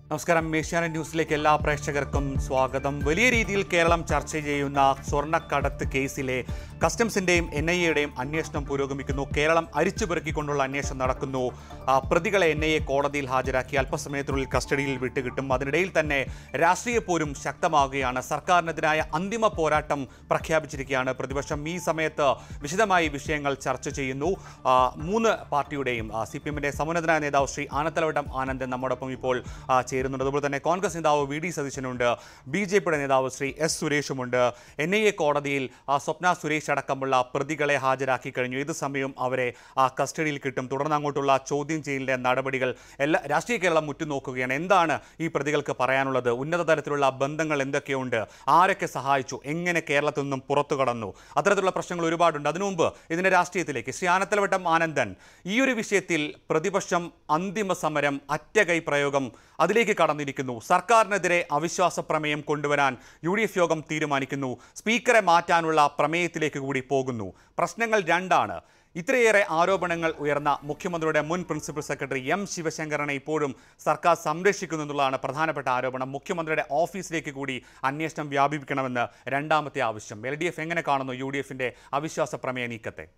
നമസ്കാരം ഏഷ്യാനെറ്റ് ന്യൂസിലേക്ക് എല്ലാ പ്രേക്ഷകർക്കും സ്വാഗതം വലിയ രീതിയിൽ കേരളം ചർച്ച ചെയ്യുന്ന സ്വർണ്ണക്കടത്ത് കേസിലെ കസ്റ്റംസിന്റെയും എൻ ഐ എയുടെയും അന്വേഷണം പുരോഗമിക്കുന്നു കേരളം അരിച്ചുപെറുക്കിക്കൊണ്ടുള്ള അന്വേഷണം നടക്കുന്നു ആ, പ്രതികളെ എൻ ഐ എ കോടതിയിൽ ഹാജരാക്കി അല്പസമയത്തിനുള്ളിൽ കസ്റ്റഡിയിൽ വിട്ടുകിട്ടും അതിനിടയിൽ തന്നെ രാഷ്ട്രീയ പോരും ശക്തമാവുകയാണ് സർക്കാരിനെതിരായ അന്തിമ പോരാട്ടം പ്രഖ്യാപിച്ചിരിക്കുകയാണ് പ്രതിപക്ഷം ഈ സമയത്ത് വിശദമായി വിഷയങ്ങൾ ചർച്ച ചെയ്യുന്നു ആ, മൂന്ന് പാർട്ടിയുടെയും സി പി എമ്മിന്റെ സമുന്നതനായ നേതാവ് ശ്രീ ആനത്തലവട്ടം ആനന്ദൻ നമ്മോടൊപ്പം ഇപ്പോൾ ആ, ചേരുന്നുണ്ട് അതുപോലെ തന്നെ കോൺഗ്രസ് നേതാവ് വി ഡി സതീശനുണ്ട് ബി ജെ പിയുടെ നേതാവ് ശ്രീ എസ് സുരേഷുമുണ്ട് എൻ ഐ എ കോടതിയിൽ ആ, സ്വപ്ന സുരേഷ് അടക്കമുള്ള പ്രതികളെ ഹാജരാക്കി കഴിഞ്ഞു ഏത് സമയവും അവരെ ആ, കസ്റ്റഡിയിൽ കിട്ടും തുടർന്ന് അങ്ങോട്ടുള്ള ചോദ്യം ചെയ്യലിന്റെ നടപടികൾ എല്ലാ രാഷ്ട്രീയ കേരളം ഉറ്റുനോക്കുകയാണ് എന്താണ് ഈ പ്രതികൾക്ക് പറയാനുള്ളത് ഉന്നത തലത്തിലുള്ള ബന്ധങ്ങൾ എന്തൊക്കെയുണ്ട് ആരൊക്കെ സഹായിച്ചു എങ്ങനെ കേരളത്തിൽ നിന്നും പുറത്തു കടന്നു അത്തരത്തിലുള്ള പ്രശ്നങ്ങൾ ഒരുപാടുണ്ട് അതിനു മുമ്പ് ഇതിന്റെ രാഷ്ട്രീയത്തിലേക്ക് ശ്രീ ആനത്തലവട്ടം ആനന്ദൻ ഈ ഒരു വിഷയത്തിൽ പ്രതിപക്ഷം അന്തിമ സമരം അറ്റകൈ പ്രയോഗം അതിലേക്ക് കടന്നിരിക്കുന്നു സർക്കാരിനെതിരെ അവിശ്വാസ പ്രമേയം കൊണ്ടുവരാൻ യു ഡി എഫ് യോഗം തീരുമാനിക്കുന്നു സ്പീക്കറെ മാറ്റാനുള്ള പ്രമേയത്തിലേക്ക് കൂടി പോകുന്നു പ്രശ്നങ്ങൾ രണ്ടാണ് ഇത്രയേറെ ആരോപണങ്ങൾ ഉയർന്ന മുഖ്യമന്ത്രിയുടെ മുൻ പ്രിൻസിപ്പൽ സെക്രട്ടറി എം ശിവശങ്കരനെ ഇപ്പോഴും സർക്കാർ സംരക്ഷിക്കുന്നു എന്നുള്ളതാണ് പ്രധാനപ്പെട്ട ആരോപണം മുഖ്യമന്ത്രിയുടെ ഓഫീസിലേക്ക് കൂടി അന്വേഷണം വ്യാപിപ്പിക്കണമെന്ന് രണ്ടാമത്തെ ആവശ്യം എൽ ഡി എഫ് എങ്ങനെ കാണുന്നു യു ഡി എഫിന്റെ അവിശ്വാസ പ്രമേയ നീക്കത്തെ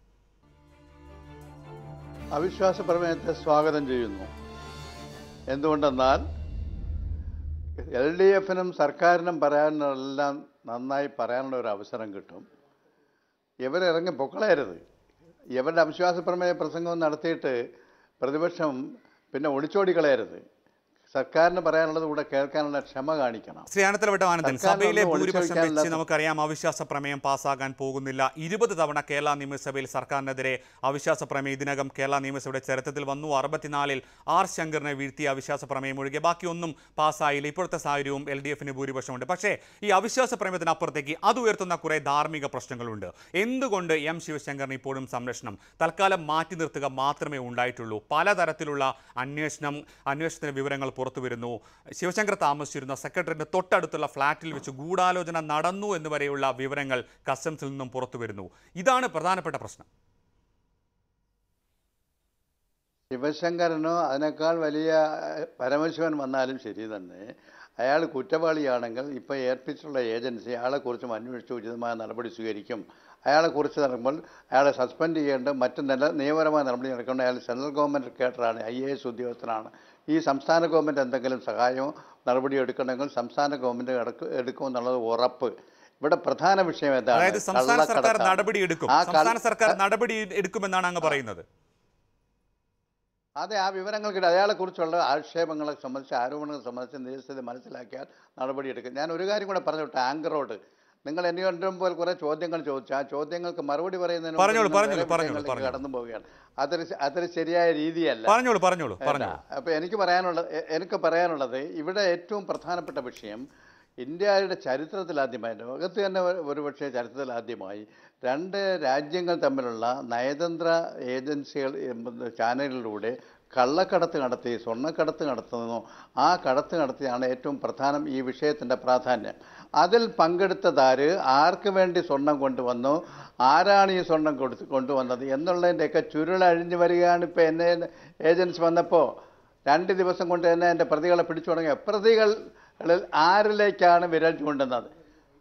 അവിശ്വാസ പ്രമേയത്തെ സ്വാഗതം ചെയ്യുന്നു എന്തുകൊണ്ടെന്നാൽ എൽ ഡി എഫിനും സർക്കാരിനും പറയാനെല്ലാം നന്നായി പറയാനുള്ള ഒരു അവസരം കിട്ടും ഇവരിറങ്ങി പൊക്കളയരുത് ഇവരുടെ അവിശ്വാസ പ്രമേയ പ്രസംഗം നടത്തിയിട്ട് പ്രതിപക്ഷം പിന്നെ ഒളിച്ചോടി കളയരുത് സർക്കാരിന് പറയാനുള്ളത് കൂടെ കേൾക്കാനുള്ള ക്ഷമ കാണിക്കണം ശ്രീ ആനത്തലവട്ടം ആനന്ദൻ സർക്കാരിനൊന്നും സഭയിലെ ഒളിച്ചു ഭൂരിപക്ഷം വയ്ക്കാനില്ലാത്ത- വെച്ച് നമുക്കറിയാം അവിശ്വാസ പ്രമേയം പാസ്സാകാൻ പോകുന്നില്ല ഇരുപത് തവണ കേരള നിയമസഭയിൽ സർക്കാരിനെതിരെ അവിശ്വാസ പ്രമേയം ഇതിനകം കേരള നിയമസഭയുടെ ചരിത്രത്തിൽ വന്നു അറുപത്തിനാലിൽ ആർ ശങ്കറിനെ വീഴ്ത്തിയ അവിശ്വാസ പ്രമേയം ഒഴികെ ബാക്കിയൊന്നും പാസ്സായില്ല ഇപ്പോഴത്തെ സാഹചര്യവും എൽ ഡി എഫിന് ഭൂരിപക്ഷമുണ്ട് പക്ഷേ ഈ അവിശ്വാസ പ്രമേയത്തിനപ്പുറത്തേക്ക് അത് ഉയർത്തുന്ന കുറേ ധാർമ്മിക പ്രശ്നങ്ങളുണ്ട് എന്തുകൊണ്ട് എം ശിവശങ്കറിന് ഇപ്പോഴും സംരക്ഷണം തൽക്കാലം മാറ്റി നിർത്തുക മാത്രമേ ഉണ്ടായിട്ടുള്ളൂ പലതരത്തിലുള്ള അന്വേഷണം അന്വേഷണത്തിന്റെ വിവരങ്ങൾ പുറത്തു വരുന്നു ശിവശങ്കർ താമസിച്ചിരുന്ന സെക്രട്ടറിന്റെ തൊട്ടടുത്തുള്ള ഫ്ളാറ്റിൽ വെച്ച് ഗൂഢാലോചന നടന്നു എന്ന് വരെയുള്ള വിവരങ്ങൾ കസ്റ്റംസിൽ നിന്നും പുറത്തു വരുന്നു ഇതാണ് പ്രധാനപ്പെട്ട പ്രശ്നം ശിവശങ്കരനോ അതിനേക്കാൾ വലിയ ഏഹ്, പരമശിവൻ വന്നാലും ശരി തന്നെ അയാൾ കുറ്റവാളിയാണെങ്കിൽ ഇപ്പോൾ ഏൽപ്പിച്ചിട്ടുള്ള ഏജൻസി അയാളെക്കുറിച്ചും അന്വേഷിച്ച് ഉചിതമായ നടപടി സ്വീകരിക്കും അയാളെക്കുറിച്ച് നടക്കുമ്പോൾ അയാളെ സസ്പെൻഡ് ചെയ്യേണ്ട മറ്റ് നില നിയമപരമായ നടപടി നടക്കേണ്ട അയാൾ സെൻട്രൽ ഗവൺമെൻറ് കേട്ടറാണ് ഐ എ എസ് ഉദ്യോഗസ്ഥനാണ് ഈ സംസ്ഥാന ഗവൺമെൻറ് എന്തെങ്കിലും സഹായമോ നടപടി എടുക്കണമെങ്കിൽ സംസ്ഥാന ഗവൺമെൻറ് എടുക്കും എടുക്കുമെന്നുള്ളത് ഉറപ്പ് ഇവിടെ പ്രധാന വിഷയം എന്താണ് അതായത് സംസ്ഥാന സർക്കാർ കള്ളക്കടത്താണ്. നടപടി എടുക്കും ആ കള്ള- സംസ്ഥാന സർക്കാർ നടപടി എടുക്കുമെന്നാണ് അങ്ങ് പറയുന്നത് അതെ ആ വിവരങ്ങൾക്ക് അയാളെക്കുറിച്ചുള്ള ആക്ഷേപങ്ങളെ സംബന്ധിച്ച് ആരോപണങ്ങളെ സംബന്ധിച്ച് നിരസ്ഥിതി മനസ്സിലാക്കിയാൽ നടപടിയെടുക്കും ഞാൻ ഒരു കാര്യം കൂടെ പറഞ്ഞു ടാങ്ക് റോഡ് നിങ്ങൾ എന്നെ കണ്ടുമ്പോൾ കുറേ ചോദ്യങ്ങൾ ചോദിച്ചു ആ ചോദ്യങ്ങൾക്ക് മറുപടി പറയുന്നതിന് മുമ്പ് പറഞ്ഞോളൂ, നിങ്ങൾ പറഞ്ഞോളൂ, വേറെ പറഞ്ഞോളൂ, വിഷയങ്ങളിലേക്ക് പറഞ്ഞോളൂ. കടന്നു പോവുകയാണ് അതൊരു അതൊരു ശരിയായ രീതിയല്ല പറഞ്ഞോളൂ പറഞ്ഞോളൂ പറഞ്ഞോളൂ അപ്പോൾ എനിക്ക് പറയാനുള്ളത് എ- എനിക്ക് പറയാനുള്ളത് ഇവിടെ ഏറ്റവും പ്രധാനപ്പെട്ട വിഷയം ഇന്ത്യയുടെ ചരിത്രത്തിലാദ്യമായി ലോകത്ത് തന്നെ ഒരു- ഒരുപക്ഷെ ചരിത്രത്തിലാദ്യമായി രണ്ട് രാജ്യങ്ങൾ തമ്മിലുള്ള നയതന്ത്ര ഏജൻസികൾ എം, ചാനലിലൂടെ കള്ളക്കടത്ത് നടത്തി സ്വർണ്ണക്കടത്ത് നടത്തുന്നു ആ കടത്ത് നടത്തിയാണ് ഏറ്റവും പ്രധാനം ഈ വിഷയത്തിൻ്റെ പ്രാധാന്യം അതിൽ പങ്കെടുത്തതാര് ആർക്ക് വേണ്ടി സ്വർണം കൊണ്ടുവന്നു ആരാണ് ഈ സ്വർണം കൊടുത്ത് കൊണ്ടുവന്നത് എന്നുള്ളതിൻ്റെയൊക്കെ ചുരുളഴിഞ്ഞു വരികയാണ് ഇപ്പോൾ എന്നെ ഏജൻസി വന്നപ്പോൾ രണ്ട് ദിവസം കൊണ്ട് തന്നെ എൻ്റെ പ്രതികളെ പിടിച്ചു തുടങ്ങിയ പ്രതികളിൽ ആരിലേക്കാണ് വിരൽ ചൂണ്ടുന്നത്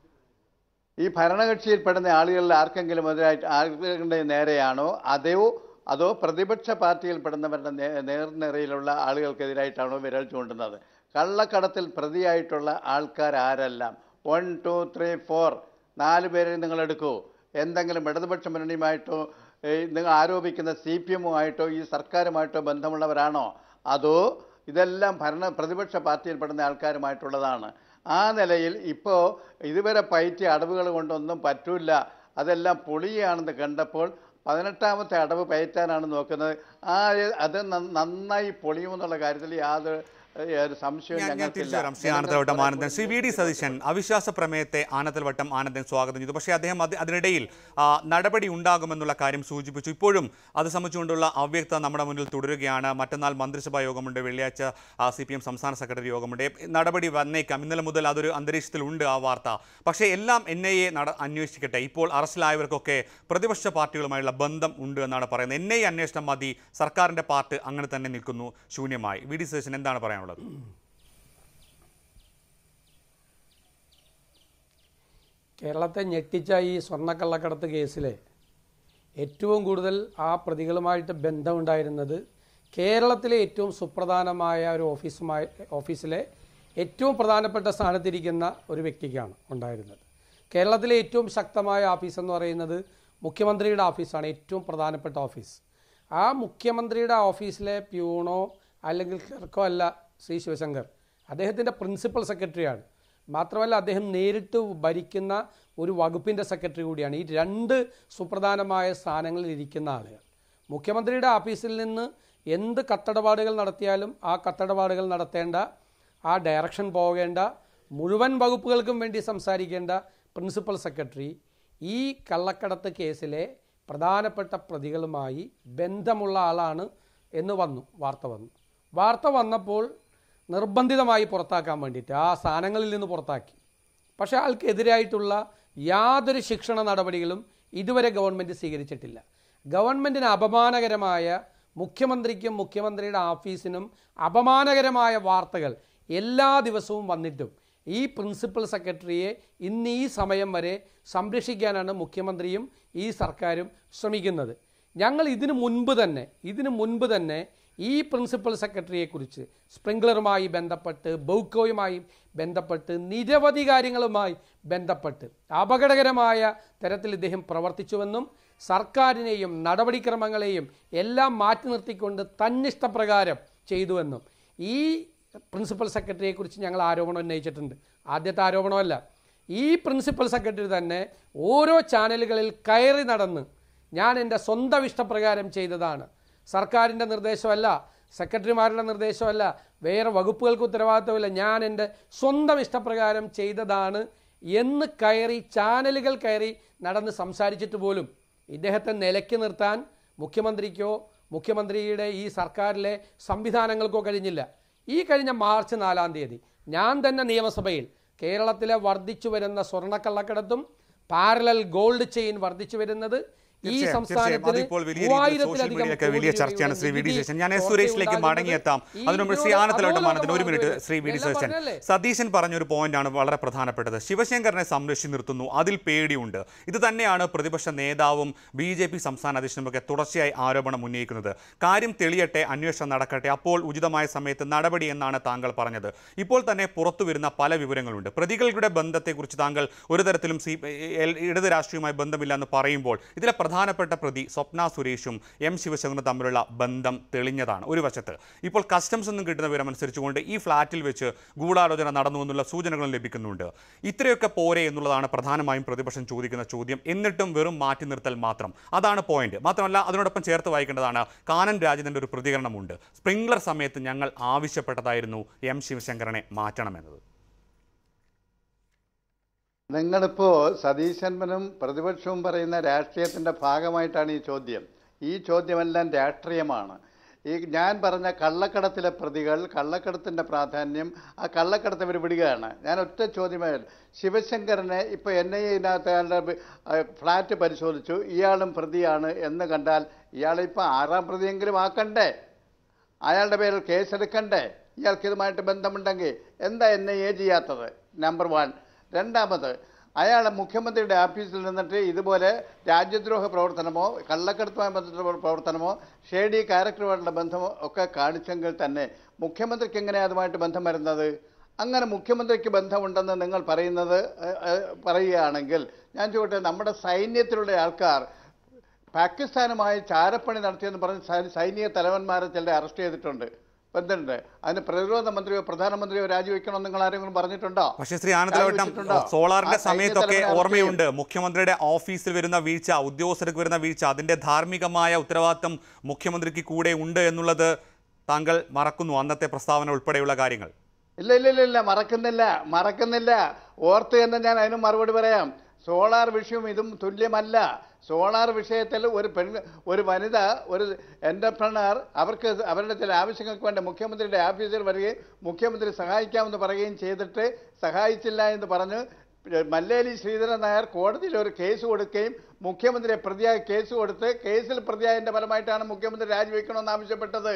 ഈ ഭരണകക്ഷിയിൽപ്പെടുന്ന ആളുകളിൽ ആർക്കെങ്കിലും എതിരായിട്ട് ആരുടെ നേരെയാണോ അതോ അതോ പ്രതിപക്ഷ പാർട്ടിയിൽപ്പെടുന്നവരുടെ നേ നേർനിരയിലുള്ള ആളുകൾക്കെതിരായിട്ടാണോ വിരൽ ചൂണ്ടുന്നത് കള്ളക്കടത്തിൽ പ്രതിയായിട്ടുള്ള ആൾക്കാർ ആരെല്ലാം വൺ ടു ത്രീ ഫോർ നാല് പേരെ നിങ്ങൾ എടുക്കൂ എന്തെങ്കിലും ഇടതുപക്ഷ മുന്നണിയുമായിട്ടോ ഏ, നിങ്ങൾ ആരോപിക്കുന്ന സി പി എമ്മുമായിട്ടോ ഈ സർക്കാരുമായിട്ടോ ബന്ധമുള്ളവരാണോ അതോ ഇതെല്ലാം ഭരണ പ്രതിപക്ഷ പാർട്ടിയിൽപ്പെടുന്ന ആൾക്കാരുമായിട്ടുള്ളതാണ് ആ നിലയിൽ ഇപ്പോൾ ഇതുവരെ പയറ്റിയ അടവുകൾ കൊണ്ടൊന്നും പറ്റൂല അതെല്ലാം പൊളിയാണെന്ന് കണ്ടപ്പോൾ പതിനെട്ടാമത്തെ അടവ് പയറ്റാനാണ് നോക്കുന്നത് ആ അത് നന്ന- നന്നായി പൊളിയുമെന്നുള്ള കാര്യത്തിൽ യാതൊരു ഏ, ഒരു സംശയവും ഞാൻ ഞാൻ ഞങ്ങൾക്കില്ല തിരിച്ചു വരാം ശ്രീ ആനന്ദവട്ടം ആനന്ദൻ ശ്രീ വി ഡി സതീശൻ അവിശ്വാസ പ്രമേയത്തെ ആനന്ദവട്ടം ആനന്ദൻ സ്വാഗതം ചെയ്തു പക്ഷേ അദ്ദേഹം അത് അതിനിടയിൽ ആ, നടപടി ഉണ്ടാകുമെന്നുള്ള കാര്യം സൂചിപ്പിച്ചു ഇപ്പോഴും അത് സംബന്ധിച്ചുകൊണ്ടുള്ള അവ്യക്തത നമ്മുടെ മുന്നിൽ തുടരുകയാണ് മറ്റന്നാൾ മന്ത്രിസഭാ യോഗമുണ്ട് വെള്ളിയാഴ്ച സി പി എം സംസ്ഥാന സെക്രട്ടറി യോഗമുണ്ട് നടപടി വന്നേക്കാം ഇന്നലെ മുതൽ അതൊരു അന്തരീക്ഷത്തിലുണ്ട് ആ വാർത്ത പക്ഷേ എല്ലാം എൻ ഐ എ നട അന്വേഷിക്കട്ടെ ഇപ്പോൾ അറസ്റ്റിലായവർക്കൊക്കെ പ്രതിപക്ഷ പാർട്ടികളുമായുള്ള ബന്ധം ഉണ്ട് എന്നാണ് പറയുന്നത് എൻ ഐ എ അന്വേഷണം മതി സർക്കാരിൻ്റെ പാർട്ട് അങ്ങനെ തന്നെ നിൽക്കുന്നു ശൂന്യമായി വി ഡി സതീശൻ എന്താണ് പറയാനുള്ളത് കേരളത്തെ ഞെട്ടിച്ച ഈ സ്വർണ്ണക്കള്ളക്കടത്ത് കേസിലെ ഏറ്റവും കൂടുതൽ ആ പ്രതികളുമായിട്ട് ബന്ധമുണ്ടായിരുന്നത് കേരളത്തിലെ ഏറ്റവും സുപ്രധാനമായ ഒരു ഓഫീസുമായി ഓഫീസിലെ ഏറ്റവും പ്രധാനപ്പെട്ട സ്ഥാനത്തിരിക്കുന്ന ഒരു വ്യക്തിക്കാണ് ഉണ്ടായിരുന്നത് കേരളത്തിലെ ഏറ്റവും ശക്തമായ ഓഫീസ് എന്ന് പറയുന്നത് മുഖ്യമന്ത്രിയുടെ ഓഫീസാണ് ഏറ്റവും പ്രധാനപ്പെട്ട ഓഫീസ് ആ മുഖ്യമന്ത്രിയുടെ ഓഫീസിലെ പ്യൂണോ അല്ലെങ്കിൽ ക്ലർക്കോ അല്ല ശ്രീ ശിവശങ്കർ അദ്ദേഹത്തിൻ്റെ പ്രിൻസിപ്പൽ സെക്രട്ടറിയാണ് മാത്രമല്ല അദ്ദേഹം നേരിട്ട് ഭരിക്കുന്ന ഒരു വകുപ്പിൻ്റെ സെക്രട്ടറി കൂടിയാണ് ഈ രണ്ട് സുപ്രധാനമായ സ്ഥാനങ്ങളിൽ ഇരിക്കുന്ന ആളുകൾ മുഖ്യമന്ത്രിയുടെ ഓഫീസിൽ നിന്ന് എന്ത് കത്തടപാടുകൾ നടത്തിയാലും ആ കത്തടപാടുകൾ നടത്തേണ്ട ആ ഡയറക്ഷൻ പോകേണ്ട മുഴുവൻ വകുപ്പുകൾക്കും വേണ്ടി സംസാരിക്കേണ്ട പ്രിൻസിപ്പൽ സെക്രട്ടറി ഈ കള്ളക്കടത്ത് കേസിലെ പ്രധാനപ്പെട്ട പ്രതികളുമായി ബന്ധമുള്ള ആളാണ് എന്ന് വന്നു വാർത്ത വന്നു വാർത്ത വന്നപ്പോൾ നിർബന്ധിതമായി പുറത്താക്കാൻ വേണ്ടിയിട്ട് ആ സ്ഥാനങ്ങളിൽ നിന്ന് പുറത്താക്കി പക്ഷേ ആൾക്കെതിരായിട്ടുള്ള യാതൊരു ശിക്ഷണ നടപടികളും ഇതുവരെ ഗവൺമെൻറ് സ്വീകരിച്ചിട്ടില്ല ഗവൺമെൻറ്റിന് അപമാനകരമായ മുഖ്യമന്ത്രിക്കും മുഖ്യമന്ത്രിയുടെ ഓഫീസിനും അപമാനകരമായ വാർത്തകൾ എല്ലാ ദിവസവും വന്നിട്ടും ഈ പ്രിൻസിപ്പൽ സെക്രട്ടറിയെ ഇന്ന് ഈ സമയം വരെ സംരക്ഷിക്കാനാണ് മുഖ്യമന്ത്രിയും ഈ സർക്കാരും ശ്രമിക്കുന്നത് ഞങ്ങൾ ഇതിനു മുൻപ് തന്നെ ഇതിനു മുൻപ് തന്നെ ഈ പ്രിൻസിപ്പൽ സെക്രട്ടറിയെക്കുറിച്ച് സ്പ്രിംഗ്ലറുമായി ബന്ധപ്പെട്ട് ബൗക്കോയുമായി ബന്ധപ്പെട്ട് നിരവധി കാര്യങ്ങളുമായി ബന്ധപ്പെട്ട് അപകടകരമായ തരത്തിൽ ഇദ്ദേഹം പ്രവർത്തിച്ചുവെന്നും സർക്കാരിനെയും നടപടിക്രമങ്ങളെയും എല്ലാം മാറ്റി നിർത്തിക്കൊണ്ട് തന്നിഷ്ടപ്രകാരം ചെയ്തുവെന്നും ഈ പ്രിൻസിപ്പൽ സെക്രട്ടറിയെക്കുറിച്ച് ഞങ്ങൾ ആരോപണം ഉന്നയിച്ചിട്ടുണ്ട് ആദ്യത്തെ ആരോപണമല്ല ഈ പ്രിൻസിപ്പൽ സെക്രട്ടറി തന്നെ ഓരോ ചാനലുകളിൽ കയറി നടന്ന് ഞാൻ എൻ്റെ സ്വന്തം ഇഷ്ടപ്രകാരം ചെയ്തതാണ് സർക്കാരിൻ്റെ നിർദ്ദേശമല്ല സെക്രട്ടറിമാരുടെ നിർദ്ദേശമല്ല വേറെ വകുപ്പുകൾക്ക് ഉത്തരവാദിത്തമില്ല ഞാൻ എൻ്റെ സ്വന്തം ഇഷ്ടപ്രകാരം ചെയ്തതാണ് എന്ന് കയറി ചാനലുകൾ കയറി നടന്ന് സംസാരിച്ചിട്ട് പോലും ഇദ്ദേഹത്തെ നിലയ്ക്ക് നിർത്താൻ മുഖ്യമന്ത്രിക്കോ മുഖ്യമന്ത്രിയുടെ ഈ സർക്കാരിലെ സംവിധാനങ്ങൾക്കോ കഴിഞ്ഞില്ല ഈ കഴിഞ്ഞ മാർച്ച് നാലാം തീയതി ഞാൻ തന്നെ നിയമസഭയിൽ കേരളത്തിലെ വർദ്ധിച്ചു വരുന്ന സ്വർണ്ണക്കള്ളക്കടത്തും പാരലൽ ഗോൾഡ് ചെയിൻ വർദ്ധിച്ചു വരുന്നത് ഈ തീർച്ചയായും, തീർച്ചയായും. സംസ്ഥാനത്തിന് അതിപ്പോൾ വലിയ രീതിയിൽ സോഷ്യൽ മൂവായിരത്തിലധികം മീഡിയയിലൊക്കെ വലിയ കോടി ചർച്ചയാണ് ശ്രീ വി ഡി രൂപയുടെ ശേഷൻ ഞാൻ എസ് നികുതി സുരേഷിലേക്ക് ഉണ്ടാകുന്നത് മടങ്ങിയെത്താം ഈ അതിനുമുമ്പ് ശ്രീ ഇതിനോട് ആനത്തലോട്ട് മാനത്തിന് ഒരു മിനിറ്റ് അപകടമാണ് ശ്രീ വി ഡി ഇതെല്ലാം ശേഷൻ പറഞ്ഞല്ലേ? സതീശൻ പറഞ്ഞൊരു പോയിന്റാണ് വളരെ പ്രധാനപ്പെട്ടത് ശിവശങ്കരനെ സംരക്ഷിച്ച് നിർത്തുന്നു അതിൽ പേടിയുണ്ട് ഇത് തന്നെയാണ് പ്രതിപക്ഷ നേതാവും ബി ജെ പി സംസ്ഥാന അധ്യക്ഷനുമൊക്കെ തുടർച്ചയായി ആരോപണം ഉന്നയിക്കുന്നത് കാര്യം തെളിയട്ടെ അന്വേഷണം നടക്കട്ടെ അപ്പോൾ ഉചിതമായ സമയത്ത് നടപടി എന്നാണ് താങ്കൾ പറഞ്ഞത് ഇപ്പോൾ തന്നെ പുറത്തു വരുന്ന പല വിവരങ്ങളുണ്ട് പ്രതികളുടെ ബന്ധത്തെക്കുറിച്ച് താങ്കൾ ഒരു തരത്തിലും സി എൽ- ഇടത് രാഷ്ട്രീയവുമായി ബന്ധമില്ല എന്ന് പറയുമ്പോൾ ഇതിലെ പ്രധാനപ്പെട്ട പ്രതി സ്വപ്ന സുരേഷും എം ശിവശങ്കറും തമ്മിലുള്ള ബന്ധം തെളിഞ്ഞതാണ് ഒരു വശത്ത് ഇപ്പോൾ കസ്റ്റംസ് നിന്നും കിട്ടുന്ന വിവരം അനുസരിച്ചുകൊണ്ട് ഈ ഫ്ളാറ്റിൽ വെച്ച് ഗൂഢാലോചന നടന്നു എന്നുള്ള സൂചനകളും ലഭിക്കുന്നുണ്ട് ഇത്രയൊക്കെ പോരെ എന്നുള്ളതാണ് പ്രധാനമായും പ്രതിപക്ഷം ചോദിക്കുന്ന ചോദ്യം എന്നിട്ടും വെറും മാറ്റി നിർത്തൽ മാത്രം അതാണ് പോയിന്റ് മാത്രമല്ല അതിനോടൊപ്പം ചേർത്ത് വായിക്കേണ്ടതാണ് കാനൻ രാജേന്ദ്രൻ്റെ ഒരു പ്രതികരണമുണ്ട് സ്പ്രിംഗ്ലർ സമയത്ത് ഞങ്ങൾ ആവശ്യപ്പെട്ടതായിരുന്നു എം ശിവശങ്കരനെ മാറ്റണമെന്നത് നിങ്ങളിപ്പോൾ സതീശന്മനും പ്രതിപക്ഷവും പറയുന്ന രാഷ്ട്രീയത്തിൻ്റെ ഭാഗമായിട്ടാണ് ഈ ചോദ്യം ഈ ചോദ്യമെല്ലാം രാഷ്ട്രീയമാണ് ഈ ഞാൻ പറഞ്ഞ കള്ളക്കടത്തിലെ പ്രതികൾ കള്ളക്കടത്തിൻ്റെ പ്രാധാന്യം ആ കള്ളക്കടത്ത് ഇവർ വിടുകയാണ് ഞാൻ ഒറ്റ ചോദ്യമേ ശിവശങ്കരനെ ഇപ്പോൾ എൻ ഐ എനകത്ത് അയാളുടെ ബ- ആ, ഫ്ലാറ്റ് പരിശോധിച്ചു ഇയാളും പ്രതിയാണ് എന്ന് കണ്ടാൽ ഇയാളെ ഇപ്പോൾ ആറാം പ്രതിയെങ്കിലും ആക്കണ്ടേ അയാളുടെ പേരിൽ കേസെടുക്കണ്ടേ ഇയാൾക്ക് ഇതുമായിട്ട് ബന്ധമുണ്ടെങ്കിൽ എന്താ എന്നെ ഏ ചെയ്യാത്തത് നമ്പർ വൺ രണ്ടാമത് അയാൾ മുഖ്യമന്ത്രിയുടെ ഓഫീസിൽ നിന്നിട്ട് ഇതുപോലെ രാജ്യദ്രോഹ പ്രവർത്തനമോ കള്ളക്കടത്തുമായി ബന്ധപ്പെട്ട പ്രവർത്തനമോ ഷേഡി ക്യാരക്ടറുമായിട്ടുള്ള ബന്ധമോ ഒക്കെ കാണിച്ചെങ്കിൽ തന്നെ മുഖ്യമന്ത്രിക്ക് എങ്ങനെയാണ് അതുമായിട്ട് ബന്ധം വരുന്നത് അങ്ങനെ മുഖ്യമന്ത്രിക്ക് ബന്ധമുണ്ടെന്ന് നിങ്ങൾ പറയുന്നത് ഏഹ്, ഏഹ്, പറയുകയാണെങ്കിൽ ഞാൻ ചോദിക്കട്ടെ നമ്മുടെ സൈന്യത്തിലുള്ള ആൾക്കാർ പാകിസ്ഥാനുമായി ചാരപ്പണി നടത്തിയെന്ന് പറഞ്ഞ് സൈ- സൈനിക തലവന്മാരെ ചിലരെ അറസ്റ്റ് ചെയ്തിട്ടുണ്ട് ബന്ധമുണ്ട് അതിന് പ്രതിരോധ മന്ത്രിയോ പ്രധാനമന്ത്രിയോ രാജിവെക്കണമെന്ന് നിങ്ങൾ ആരെങ്കിലും പറഞ്ഞിട്ടുണ്ടോ പക്ഷേ ശ്രീ ആനന്ദവട്ടം രാജിവെച്ചിട്ടുണ്ടോ? സോളാറിന്റെ ആ സൈന്യ സമയത്തൊക്കെ തലവനെ അറസ്റ്റ് ഓർമ്മയുണ്ട് മുഖ്യമന്ത്രിയുടെ ഓഫീസിൽ വരുന്ന വീഴ്ച ഉദ്യോഗസ്ഥർക്ക് വരുന്ന വീഴ്ച അതിന്റെ ധാർമ്മികമായ ഉത്തരവാദിത്തം മുഖ്യമന്ത്രിക്ക് കൂടെ ഉണ്ട് എന്നുള്ളത് താങ്കൾ മറക്കുന്നു അന്നത്തെ പ്രസ്താവന ഉൾപ്പെടെയുള്ള കാര്യങ്ങൾ ഇല്ല ഇല്ല ഇല്ല ഇല്ല മറക്കുന്നില്ല മറക്കുന്നില്ല ഓർത്ത് തന്നെ ഞാൻ അതിന് മറുപടി പറയാം സോളാർ വിഷയവും ഇതും തുല്യമല്ല സോളാർ വിഷയത്തിൽ ഒരു പെൺ ഒരു വനിത ഒരു എൻ്റർപ്രണർ അവർക്ക് അവരുടെ ചില ആവശ്യങ്ങൾക്ക് വേണ്ടി മുഖ്യമന്ത്രിയുടെ ഓഫീസിൽ വരികയും മുഖ്യമന്ത്രി സഹായിക്കാമെന്ന് പറയുകയും ചെയ്തിട്ട് സഹായിച്ചില്ല എന്ന് പറഞ്ഞ് മല്ലേലി ശ്രീധരൻ നായർ കോടതിയിൽ ഒരു കേസ് കൊടുക്കുകയും മുഖ്യമന്ത്രിയെ പ്രതിയായി കേസ് കൊടുത്ത് കേസിൽ പ്രതിയായതിൻ്റെ ഫലമായിട്ടാണ് മുഖ്യമന്ത്രി രാജിവെക്കണമെന്ന് ആവശ്യപ്പെട്ടത്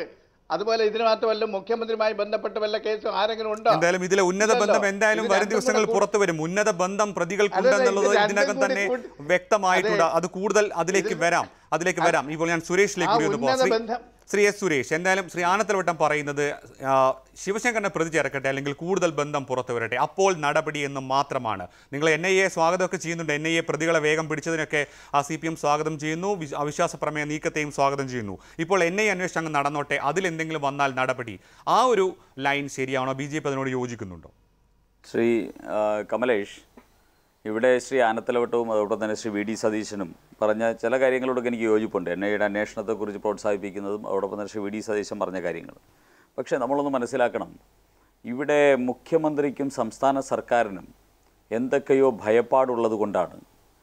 അതുപോലെ ഇതിനകത്ത് വല്ല മുഖ്യമന്ത്രിയുമായി ബന്ധപ്പെട്ട് വല്ല കേസും ആരെങ്കിലും ഉണ്ടോ എന്തായാലും ഇതിലെ ഉന്നത ഇല്ലല്ലോ. ബന്ധം എന്തായാലും ഇത് വരും രണ്ടും ദിവസങ്ങളിൽ കൂടെ പുറത്തു വരും ഉന്നത ബന്ധം പ്രതികൾക്കുണ്ടെന്നുള്ളത് അതെ, ഇത് രണ്ടും ഇതിനകം കൂടി തന്നെ കൂട്ടി- വ്യക്തമായിട്ടുണ്ട് അത് കൂടുതൽ അതിലേക്ക് വരാം അതിലേക്ക് വരാം ഇപ്പോൾ ഞാൻ സുരേഷിലേക്ക് ആ കൂടി ഒന്ന് പോകാം ഉന്നത ശ്രീ- ബന്ധം- ശ്രീ എസ് സുരേഷ് എന്തായാലും ശ്രീ ആനത്തലവട്ടം പറയുന്നത് ആ, ശിവശങ്കരനെ പ്രതി ചേർക്കട്ടെ അല്ലെങ്കിൽ കൂടുതൽ ബന്ധം പുറത്തു വരട്ടെ അപ്പോൾ നടപടി എന്ന് മാത്രമാണ് നിങ്ങൾ എൻ ഐ എ സ്വാഗതമൊക്കെ ചെയ്യുന്നുണ്ട് എൻ ഐ എ പ്രതികളെ വേഗം പിടിച്ചതിനൊക്കെ ആ സി പി എം സ്വാഗതം ചെയ്യുന്നു വിശ്- അവിശ്വാസ പ്രമേയ നീക്കത്തെയും സ്വാഗതം ചെയ്യുന്നു ഇപ്പോൾ എൻ ഐ അന്വേഷണം അങ്ങ് നടന്നോട്ടെ അതിലെന്തെങ്കിലും വന്നാൽ നടപടി ആ ഒരു ലൈൻ ശരിയാണോ ബി ജെ പി അതിനോട് യോജിക്കുന്നുണ്ടോ ശ്രീ ആ, കമലേഷ് ഇവിടെ ശ്രീ ആനത്തലവട്ടവും അതോടൊപ്പം തന്നെ ശ്രീ വി ഡി സതീശനും പറഞ്ഞ ചില കാര്യങ്ങളോടൊക്കെ എനിക്ക് യോജിപ്പുണ്ട് എൻ ഐയുടെ അന്വേഷണത്തെക്കുറിച്ച് പ്രോത്സാഹിപ്പിക്കുന്നതും അതോടൊപ്പം തന്നെ ശ്രീ വി ഡി സതീശൻ പറഞ്ഞ കാര്യങ്ങൾ പക്ഷേ നമ്മളൊന്ന് മനസ്സിലാക്കണം ഇവിടെ മുഖ്യമന്ത്രിക്കും സംസ്ഥാന സർക്കാരിനും എന്തൊക്കെയോ ഭയപ്പാടുള്ളത് കൊണ്ടാണ്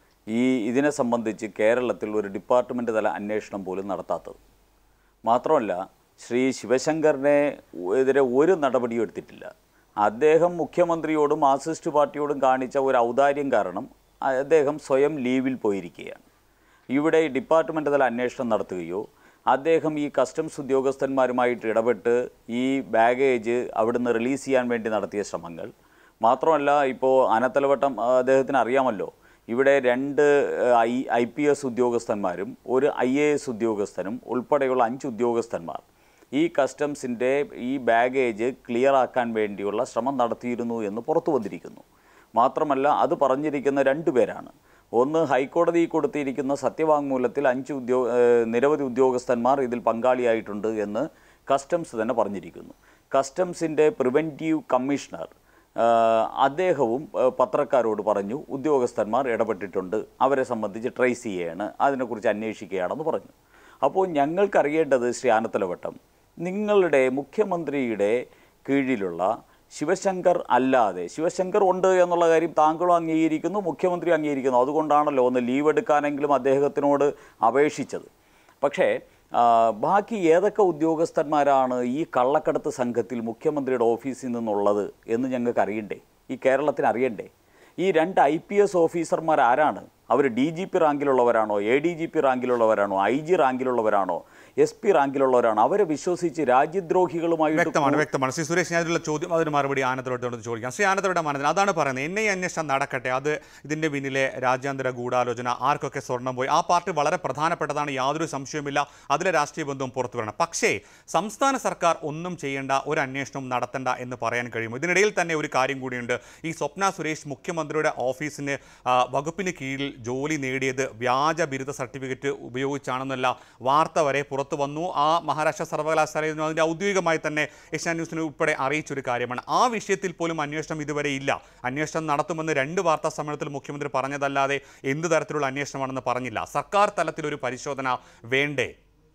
ഈ ഇതിനെ സംബന്ധിച്ച് കേരളത്തിൽ ഒരു ഡിപ്പാർട്ട്മെൻറ്റ് തല അന്വേഷണം പോലും നടത്താത്തത് മാത്രമല്ല ശ്രീ ശിവശങ്കറിനെ എതിരെ ഒരു നടപടിയും എടുത്തിട്ടില്ല അദ്ദേഹം മുഖ്യമന്ത്രിയോടും മാർക്സിസ്റ്റ് പാർട്ടിയോടും കാണിച്ച ഒരു ഔദാര്യം കാരണം അദ്ദേഹം സ്വയം ലീവിൽ പോയിരിക്കുകയാണ് ഇവിടെ ഈ ഡിപ്പാർട്ട്മെൻറ്റ് തല അന്വേഷണം നടത്തുകയോ അദ്ദേഹം ഈ കസ്റ്റംസ് ഉദ്യോഗസ്ഥന്മാരുമായിട്ട് ഇടപെട്ട് ഈ ബാഗേജ് അവിടുന്ന് റിലീസ് ചെയ്യാൻ വേണ്ടി നടത്തിയ ശ്രമങ്ങൾ മാത്രമല്ല ഇപ്പോൾ അനത്തലവട്ടം ആ, അദ്ദേഹത്തിന് അറിയാമല്ലോ ഇവിടെ രണ്ട് ഐ ഐ പി എസ് ഉദ്യോഗസ്ഥന്മാരും ഒരു ഐ എ എസ് ഉദ്യോഗസ്ഥനും ഉൾപ്പെടെയുള്ള അഞ്ച് ഉദ്യോഗസ്ഥന്മാർ ഈ കസ്റ്റംസിൻ്റെ ഈ ബാഗേജ് ക്ലിയർ ആക്കാൻ വേണ്ടിയുള്ള ശ്രമം നടത്തിയിരുന്നു എന്ന് പുറത്തു വന്നിരിക്കുന്നു മാത്രമല്ല അത് പറഞ്ഞിരിക്കുന്ന രണ്ടു പേരാണ് ഒന്ന് ഹൈക്കോടതി കൊടുത്തിരിക്കുന്ന സത്യവാങ്മൂലത്തിൽ അഞ്ച് ഉദ്യോ ഏഹ് നിരവധി ഉദ്യോഗസ്ഥന്മാർ ഇതിൽ പങ്കാളിയായിട്ടുണ്ട് എന്ന് കസ്റ്റംസ് തന്നെ പറഞ്ഞിരിക്കുന്നു കസ്റ്റംസിൻ്റെ പ്രിവെൻറ്റീവ് കമ്മീഷണർ ആഹ് അദ്ദേഹവും ആഹ് പത്രക്കാരോട് പറഞ്ഞു ഉദ്യോഗസ്ഥന്മാർ ഇടപെട്ടിട്ടുണ്ട് അവരെ സംബന്ധിച്ച് ട്രേസ് ചെയ്യാണ് അതിനെക്കുറിച്ച് അന്വേഷിക്കുകയാണെന്ന് പറഞ്ഞു അപ്പോൾ ഞങ്ങൾക്കറിയേണ്ടത് ശ്രീ ആനത്തലവട്ടം നിങ്ങളുടെ മുഖ്യമന്ത്രിയുടെ കീഴിലുള്ള ശിവശങ്കർ അല്ലാതെ ശിവശങ്കർ ഉണ്ട് എന്നുള്ള കാര്യം താങ്കളും അംഗീകരിക്കുന്നു മുഖ്യമന്ത്രി അംഗീകരിക്കുന്നു അതുകൊണ്ടാണല്ലോ ഒന്ന് ലീവ് എടുക്കാനെങ്കിലും അദ്ദേഹത്തിനോട് അപേക്ഷിച്ചത് പക്ഷേ ആ, ബാക്കി ഏതൊക്കെ ഉദ്യോഗസ്ഥന്മാരാണ് ഈ കള്ളക്കടത്ത് സംഘത്തിൽ മുഖ്യമന്ത്രിയുടെ ഓഫീസിൽ നിന്നുള്ളത് എന്ന് ഞങ്ങൾക്ക് അറിയണ്ടേ ഈ കേരളത്തിന് അറിയണ്ടേ ഈ രണ്ട് ഐ പി എസ് ഓഫീസർമാർ ആരാണ് അവർ ഡി ജി പി റാങ്കിലുള്ളവരാണോ എ ഡി ജി പി റാങ്കിലുള്ളവരാണോ ഐ ജി റാങ്കിലുള്ളവരാണോ എസ് പി റാങ്കിലുള്ളവരാണോ അവരെ വിശ്വസിച്ച് രാജ്യദ്രോഹികളുമായിട്ട് വ്യക്തമാണ് വ്യക്തമാണ് ശ്രീ സുരേഷ് ഞാൻ ഇതിലുള്ള ചോദ്യം അതിന് മറുപടി ആനന്ദത്തോട് ചോദിക്കാം ശ്രീ ആനന്ദയുടെ മനസ്സിൽ അതാണ് പറയുന്നത് എൻ ഐ അന്വേഷണം നടക്കട്ടെ അത് ഇതിന്റെ പിന്നിലെ രാജ്യാന്തര ഗൂഢാലോചന ആർക്കൊക്കെ സ്വർണം പോയി ആ പാർട്ടി വളരെ പ്രധാനപ്പെട്ടതാണ് യാതൊരു സംശയവുമില്ല അതിലെ രാഷ്ട്രീയ ബന്ധവും പുറത്തു വരണം പക്ഷേ സംസ്ഥാന സർക്കാർ ഒന്നും ചെയ്യേണ്ട ഒരു അന്വേഷണവും നടത്തണ്ട എന്ന് പറയാൻ കഴിയുമോ ഇതിനിടയിൽ തന്നെ ഒരു കാര്യം കൂടിയുണ്ട് ഈ സ്വപ്ന സുരേഷ് മുഖ്യമന്ത്രിയുടെ ഓഫീസിന് ആ, വകുപ്പിന് കീഴിൽ ജോലി നേടിയത് വ്യാജ ബിരുദ സർട്ടിഫിക്കറ്റ് ഉപയോഗിച്ചാണെന്നല്ല വാർത്ത വരെ പുറത്തു വന്നു ആ മഹാരാഷ്ട്ര സർവകലാശാലയിൽ നിന്നും അതിൻ്റെ ഔദ്യോഗികമായി തന്നെ ഏഷ്യാൻ ന്യൂസിന് ഉൾപ്പെടെ അറിയിച്ചൊരു കാര്യമാണ് ആ വിഷയത്തിൽ പോലും അന്വേഷണം ഇതുവരെ ഇല്ല അന്വേഷണം നടത്തുമെന്ന് രണ്ട് വാർത്താ സമ്മേളനത്തിൽ മുഖ്യമന്ത്രി പറഞ്ഞതല്ലാതെ എന്ത് തരത്തിലുള്ള അന്വേഷണമാണെന്ന് പറഞ്ഞില്ല സർക്കാർ തലത്തിൽ ഒരു പരിശോധന വേണ്ടേ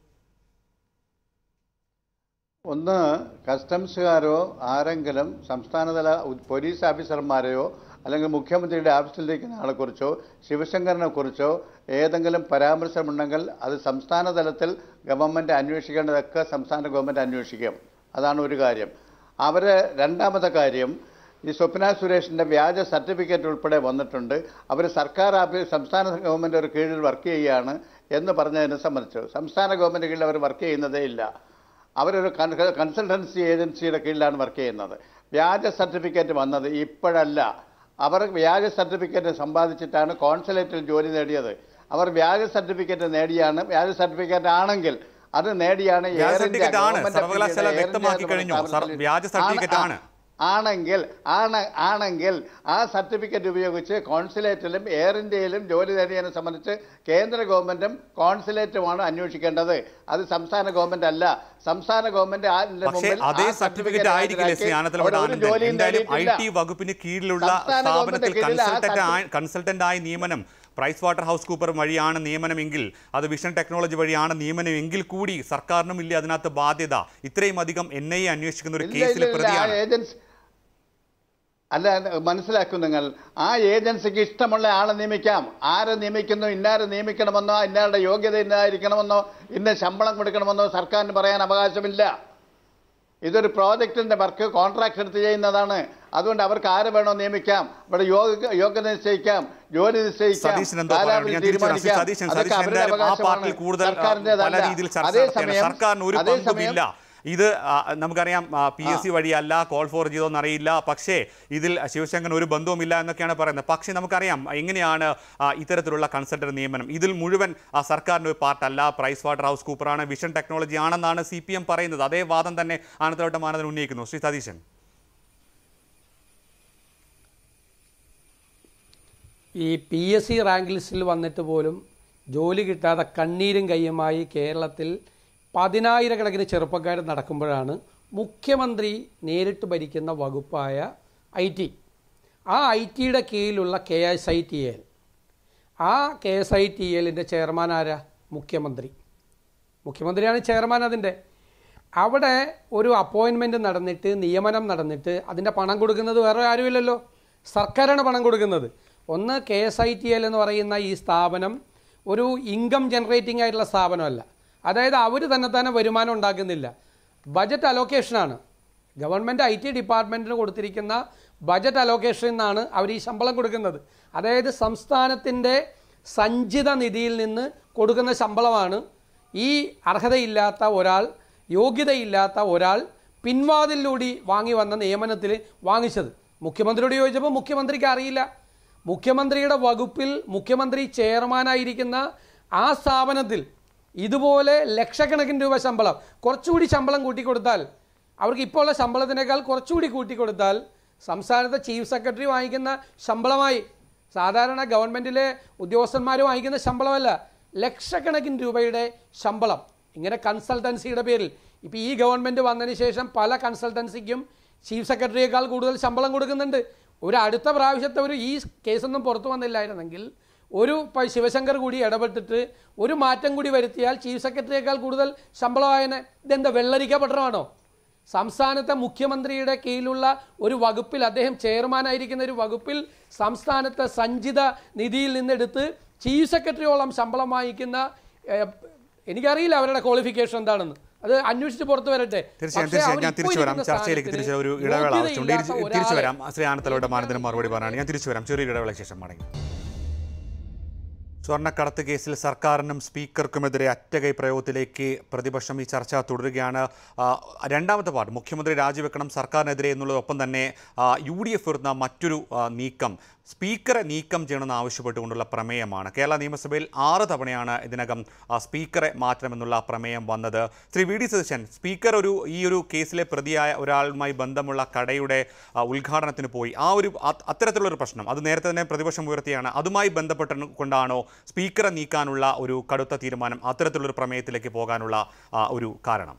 ഒന്ന് കസ്റ്റംസുകാരോ ആരെങ്കിലും സംസ്ഥാനതല ഉ- പോലീസ് ഓഫീസർമാരെയോ അല്ലെങ്കിൽ മുഖ്യമന്ത്രിയുടെ ഓഫീസിലിരിക്കുന്ന ആളെക്കുറിച്ചോ ശിവശങ്കറിനെ കുറിച്ചോ ഏതെങ്കിലും പരാമർശമുണ്ടെങ്കിൽ അത് സംസ്ഥാന തലത്തിൽ ഗവൺമെൻറ് അന്വേഷിക്കേണ്ടതൊക്കെ സംസ്ഥാന ഗവൺമെൻറ് അന്വേഷിക്കും അതാണ് ഒരു കാര്യം അവർ രണ്ടാമത്തെ കാര്യം ഈ സ്വപ്ന സുരേഷിൻ്റെ വ്യാജ സർട്ടിഫിക്കറ്റ് ഉൾപ്പെടെ വന്നിട്ടുണ്ട് അവർ സർക്കാർ ഓഫീസ് സംസ്ഥാന ഗവൺമെൻറ് ഒരു കീഴിൽ വർക്ക് ചെയ്യുകയാണ് എന്ന് പറഞ്ഞതിനെ സംബന്ധിച്ചു സംസ്ഥാന ഗവൺമെൻറ് കീഴിൽ അവർ വർക്ക് ചെയ്യുന്നതേ ഇല്ല അവരൊരു കൺ- കൺസൾട്ടൻസി ഏജൻസിയുടെ കീഴിലാണ് വർക്ക് ചെയ്യുന്നത് വ്യാജ സർട്ടിഫിക്കറ്റ് വന്നത് ഇപ്പോഴല്ല അവർ വ്യാജ സർട്ടിഫിക്കറ്റ് സമ്പാദിച്ചിട്ടാണ് കോൺസുലേറ്റിൽ ജോലി നേടിയത് അവർ വ്യാജ സർട്ടിഫിക്കറ്റ് നേടിയാണ് വ്യാജ സർട്ടിഫിക്കറ്റ് ആണെങ്കിൽ അത് നേടിയാണ് വ്യാജ എയർ ഇന്ത്യ സർട്ടിഫിക്കറ്റ് ആണ്. ഗവൺമെന്റ് സർവകലാശാല എയർ ഇന്ത്യ വ്യക്തമാക്കി എന്ന് കഴിഞ്ഞു. പറഞ്ഞ സർ- സ്ഥാപനത്തിൽ വ്യാജ സർട്ടിഫിക്കറ്റ് ആണ്. ആണെങ്കിൽ ആണ് ആണെങ്കിൽ ആ സർട്ടിഫിക്കറ്റ് ഉപയോഗിച്ച് കോൺസുലേറ്റിലും എയർ ഇന്ത്യയിലും ജോലി നേടിയതിനെ സംബന്ധിച്ച് കേന്ദ്ര ഗവൺമെന്റും കോൺസുലേറ്റുമാണ് അന്വേഷിക്കേണ്ടത് അത് സംസ്ഥാന ഗവൺമെന്റ് അല്ല സംസ്ഥാന ഗവൺമെന്റ് അതിന്റെ പക്ഷേ മുമ്പിൽ അതേ ആ സർട്ടിഫിക്കറ്റ് ആയിരിക്കില്ലേ ശ്രീ ഹാജരാക്കി ആനന്ദലവിടെ അവിടെ ഒരു ആനന്ദൻ ജോലിയും എന്തായാലും ഐ നേടിയിട്ടില്ല. ടി വകുപ്പിന് കീഴിലുള്ള സംസ്ഥാന സ്ഥാപനത്തിൽ ഗവൺമെന്റ് കീഴിൽ ആ കൺസൾട്ടന്റ് സർട്ടി- കൺസൾട്ടന്റ് ആയി നിയമനം പ്രൈസ് വാട്ടർ ഹൗസ് കൂപ്പർ വഴിയാണ് നിയമനമെങ്കിൽ അത് വിഷൻ ടെക്നോളജി വഴിയാണ് നിയമനം എങ്കിൽ കൂടി സർക്കാരിനും ഇല്ല അതിനകത്ത് ബാധ്യത ഇത്രയും അധികം എൻ ഐ എ അന്വേഷിക്കുന്ന ഒരു ഇല്ല, കേസിലെ ഇല്ല, ഇല്ല, ആ പ്രതിയാണ് ഏജൻസി അല്ല മനസ്സിലാക്കും നിങ്ങൾ ആ ഏജൻസിക്ക് ഇഷ്ടമുള്ള ആളെ നിയമിക്കാം ആരെ നിയമിക്കുന്നു ഇന്നാരെ നിയമിക്കണമെന്നോ ഇന്നാരുടെ യോഗ്യത ഇന്നായിരിക്കണമെന്നോ ഇന്ന ശമ്പളം കൊടുക്കണമെന്നോ സർക്കാരിന് പറയാൻ അവകാശമില്ല ഇതൊരു പ്രോജക്റ്റിന്റെ വർക്ക് കോൺട്രാക്ട് എടുത്ത് ചെയ്യുന്നതാണ് അതുകൊണ്ട് അവർക്ക് ആരെ വേണോ നിയമിക്കാം ഇവിടെ യോഗ്യ യോഗ്യത നിശ്ചയിക്കാം ജോലി നിശ്ചയിക്കാം സതീശൻ എന്തോ കാലാവധി പറയുന്നത് ഞാൻ തിരിച്ചു വരാം. ശ്രീ തീരുമാനിക്കാം. സതീശൻ അതൊക്കെ സതീശൻ അവരുടെ എന്തായാലും ആ അവകാശമാണ്. പാർട്ടിയിൽ കൂടുതൽ ആ, സർക്കാരിൻ്റെതല്ല. പല രീതിയിൽ ചർച്ച അതേ നടത്തിയാണ് സമയം- സർക്കാരിന് ഒരു അതേ പങ്കുമില്ല സമയം- ഇത് ആ, നമുക്കറിയാം പി എസ് സി വഴിയല്ല കോൾ ഫോർ ചെയ്തോന്ന് അറിയില്ല പക്ഷേ ഇതിൽ ശിവശങ്കരൻ ഒരു ബന്ധവുമില്ല എന്നൊക്കെയാണ് പറയുന്നത് പക്ഷേ നമുക്കറിയാം എങ്ങനെയാണ് ആ, ഇത്തരത്തിലുള്ള കൺസൾട്ടന്റ് നിയമനം ഇതിൽ മുഴുവൻ ആ, സർക്കാരിൻ്റെ ഒരു പാർട്ടല്ല പ്രൈസ് വാട്ടർ ഹൗസ് കൂപ്പറാണ് വിഷൻ ടെക്നോളജി ആണെന്നാണ് സി പി എം പറയുന്നത് അതേ വാദം തന്നെ ആനത്തലോട്ട മാനദൻ ഉന്നയിക്കുന്നു ശ്രീ സതീശൻ ഈ പി എസ് സി റാങ്ക് ലിസ്റ്റിൽ വന്നിട്ട് പോലും ജോലി കിട്ടാതെ കണ്ണീരും കയ്യുമായി കേരളത്തിൽ പതിനായിരക്കണക്കിന് ചെറുപ്പക്കാർ നടക്കുമ്പോഴാണ് മുഖ്യമന്ത്രി നേരിട്ട് ഭരിക്കുന്ന വകുപ്പായ ഐ ടി ആ ഐ ടിയുടെ കീഴിലുള്ള K S I T L ആ കെ എസ് ഐ ടി എല്ലിൻ്റെ ചെയർമാൻ ആരാ മുഖ്യമന്ത്രി മുഖ്യമന്ത്രിയാണ് ചെയർമാൻ അതിൻ്റെ അവിടെ ഒരു അപ്പോയിൻമെൻറ്റ് നടന്നിട്ട് നിയമനം നടന്നിട്ട് അതിൻ്റെ പണം കൊടുക്കുന്നത് വേറെ ആരുമില്ലല്ലോ സർക്കാരാണ് പണം കൊടുക്കുന്നത് ഒന്ന് K S I T L എന്ന് പറയുന്ന ഈ സ്ഥാപനം ഒരു ഇൻകം ജനറേറ്റിംഗ് ആയിട്ടുള്ള സ്ഥാപനമല്ല അതായത് അവർ തന്നെ തന്നെ വരുമാനം ഉണ്ടാക്കുന്നില്ല ബജറ്റ് അലോക്കേഷനാണ് ഗവൺമെൻറ് ഐ ടി ഡിപ്പാർട്ട്മെൻറ്റിന് കൊടുത്തിരിക്കുന്ന ബജറ്റ് അലോക്കേഷനിൽ നിന്നാണ് അവർ ഈ ശമ്പളം കൊടുക്കുന്നത് അതായത് സംസ്ഥാനത്തിൻ്റെ സഞ്ചിത നിധിയിൽ നിന്ന് കൊടുക്കുന്ന ശമ്പളമാണ് ഈ അർഹതയില്ലാത്ത ഒരാൾ യോഗ്യതയില്ലാത്ത ഒരാൾ പിൻവാതിലൂടെ വാങ്ങി വന്ന നിയമനത്തിൽ വാങ്ങിച്ചത് മുഖ്യമന്ത്രിയോട് ചോദിച്ചപ്പോൾ മുഖ്യമന്ത്രിക്ക് അറിയില്ല മുഖ്യമന്ത്രിയുടെ വകുപ്പിൽ മുഖ്യമന്ത്രി ചെയർമാനായിരിക്കുന്ന ആ സ്ഥാപനത്തിൽ ഇതുപോലെ ലക്ഷക്കണക്കിന് രൂപ ശമ്പളം കുറച്ചുകൂടി ശമ്പളം കൂട്ടിക്കൊടുത്താൽ അവർക്ക് ഇപ്പോൾ ഉള്ള ശമ്പളത്തിനേക്കാൾ കുറച്ചുകൂടി കൂട്ടിക്കൊടുത്താൽ സംസ്ഥാനത്തെ ചീഫ് സെക്രട്ടറി വാങ്ങിക്കുന്ന ശമ്പളമായി സാധാരണ ഗവൺമെൻറ്റിലെ ഉദ്യോഗസ്ഥന്മാർ വാങ്ങിക്കുന്ന ശമ്പളമല്ല ലക്ഷക്കണക്കിന് രൂപയുടെ ശമ്പളം ഇങ്ങനെ കൺസൾട്ടൻസിയുടെ പേരിൽ ഇപ്പോൾ ഈ ഗവൺമെൻറ് വന്നതിന് ശേഷം പല കൺസൾട്ടൻസിക്കും ചീഫ് സെക്രട്ടറിയേക്കാൾ കൂടുതൽ ശമ്പളം കൊടുക്കുന്നുണ്ട് ഒരു അടുത്ത പ്രാവശ്യത്തെ ഒരു ഈ കേസൊന്നും പുറത്തു വന്നില്ലായിരുന്നെങ്കിൽ ഒരു പ- ശിവശങ്കർ കൂടി ഇടപെട്ടിട്ട് ഒരു മാറ്റം കൂടി വരുത്തിയാൽ ചീഫ് സെക്രട്ടറിയേക്കാൾ കൂടുതൽ ശമ്പളമായനെ ഇതെന്താ വെള്ളരിക്ക പട്ടണമാണോ സംസ്ഥാനത്തെ മുഖ്യമന്ത്രിയുടെ കീഴിലുള്ള ഒരു വകുപ്പിൽ അദ്ദേഹം ചെയർമാനായിരിക്കുന്ന ഒരു വകുപ്പിൽ സംസ്ഥാനത്തെ സഞ്ചിത നിധിയിൽ നിന്നെടുത്ത് ചീഫ് സെക്രട്ടറിയോളം ശമ്പളം വാങ്ങിക്കുന്ന ഏഹ്, എനിക്കറിയില്ല അവരുടെ ക്വാളിഫിക്കേഷൻ എന്താണെന്ന് അത് അന്വേഷിച്ച് പുറത്തു വരട്ടെ തീർച്ചയായും പക്ഷേ തീർച്ചയായും ഞാൻ അവരിപ്പോൾ തിരിച്ചു വരാം ഇരിക്കുന്ന ചർച്ചയിലേക്ക് സ്ഥാനത്തിന് തിരിച്ച് ഒരു ഇടവേള ആവശ്യമുണ്ട് യോഗ്യതയില്ലാത്ത തിരിച്ച് തിരിച്ചു ഒരാളെ വരാം ശ്രീ ആനത്തലോടെ മാനത്തിന് മറുപടി പറയാനാണ് ഞാൻ തിരിച്ചു വരാം ചെറിയൊരു ഇടവേളയ്ക്ക് ശേഷം മടങ്ങി സ്വർണ്ണക്കടത്ത് കേസിൽ സർക്കാരിനും സ്പീക്കർക്കുമെതിരെ അറ്റകൈ പ്രയോഗത്തിലേക്ക് പ്രതിപക്ഷം ഈ ചർച്ച തുടരുകയാണ് ആ, രണ്ടാമത്തെ പാർട്ട് മുഖ്യമന്ത്രി രാജിവെക്കണം സർക്കാരിനെതിരെ എന്നുള്ളതൊപ്പം തന്നെ യു ഡി എഫ് വരുന്ന മറ്റൊരു ആ, നീക്കം സ്പീക്കറെ നീക്കം ചെയ്യണമെന്ന് ആവശ്യപ്പെട്ടുകൊണ്ടുള്ള പ്രമേയമാണ് കേരള നിയമസഭയിൽ ആറ് തവണയാണ് ഇതിനകം ആ, സ്പീക്കറെ മാറ്റണമെന്നുള്ള പ്രമേയം വന്നത് Shri V D Satheesan speaker ഒരു ഈ ഒരു കേസിലെ പ്രതിയായ ഒരാളുമായി ബന്ധമുള്ള കടയുടെ ആ, ഉദ്ഘാടനത്തിന് പോയി ആ ഒരു അ- അത്തരത്തിലുള്ളൊരു പ്രശ്നം അത് നേരത്തെ തന്നെ പ്രതിപക്ഷം ഉയർത്തിയാണ് അതുമായി ബന്ധപ്പെട്ട് കൊണ്ടാണോ സ്പീക്കറെ നീക്കാനുള്ള ഒരു കടുത്ത തീരുമാനം അത്തരത്തിലുള്ളൊരു പ്രമേയത്തിലേക്ക് പോകാനുള്ള ആ, ഒരു കാരണം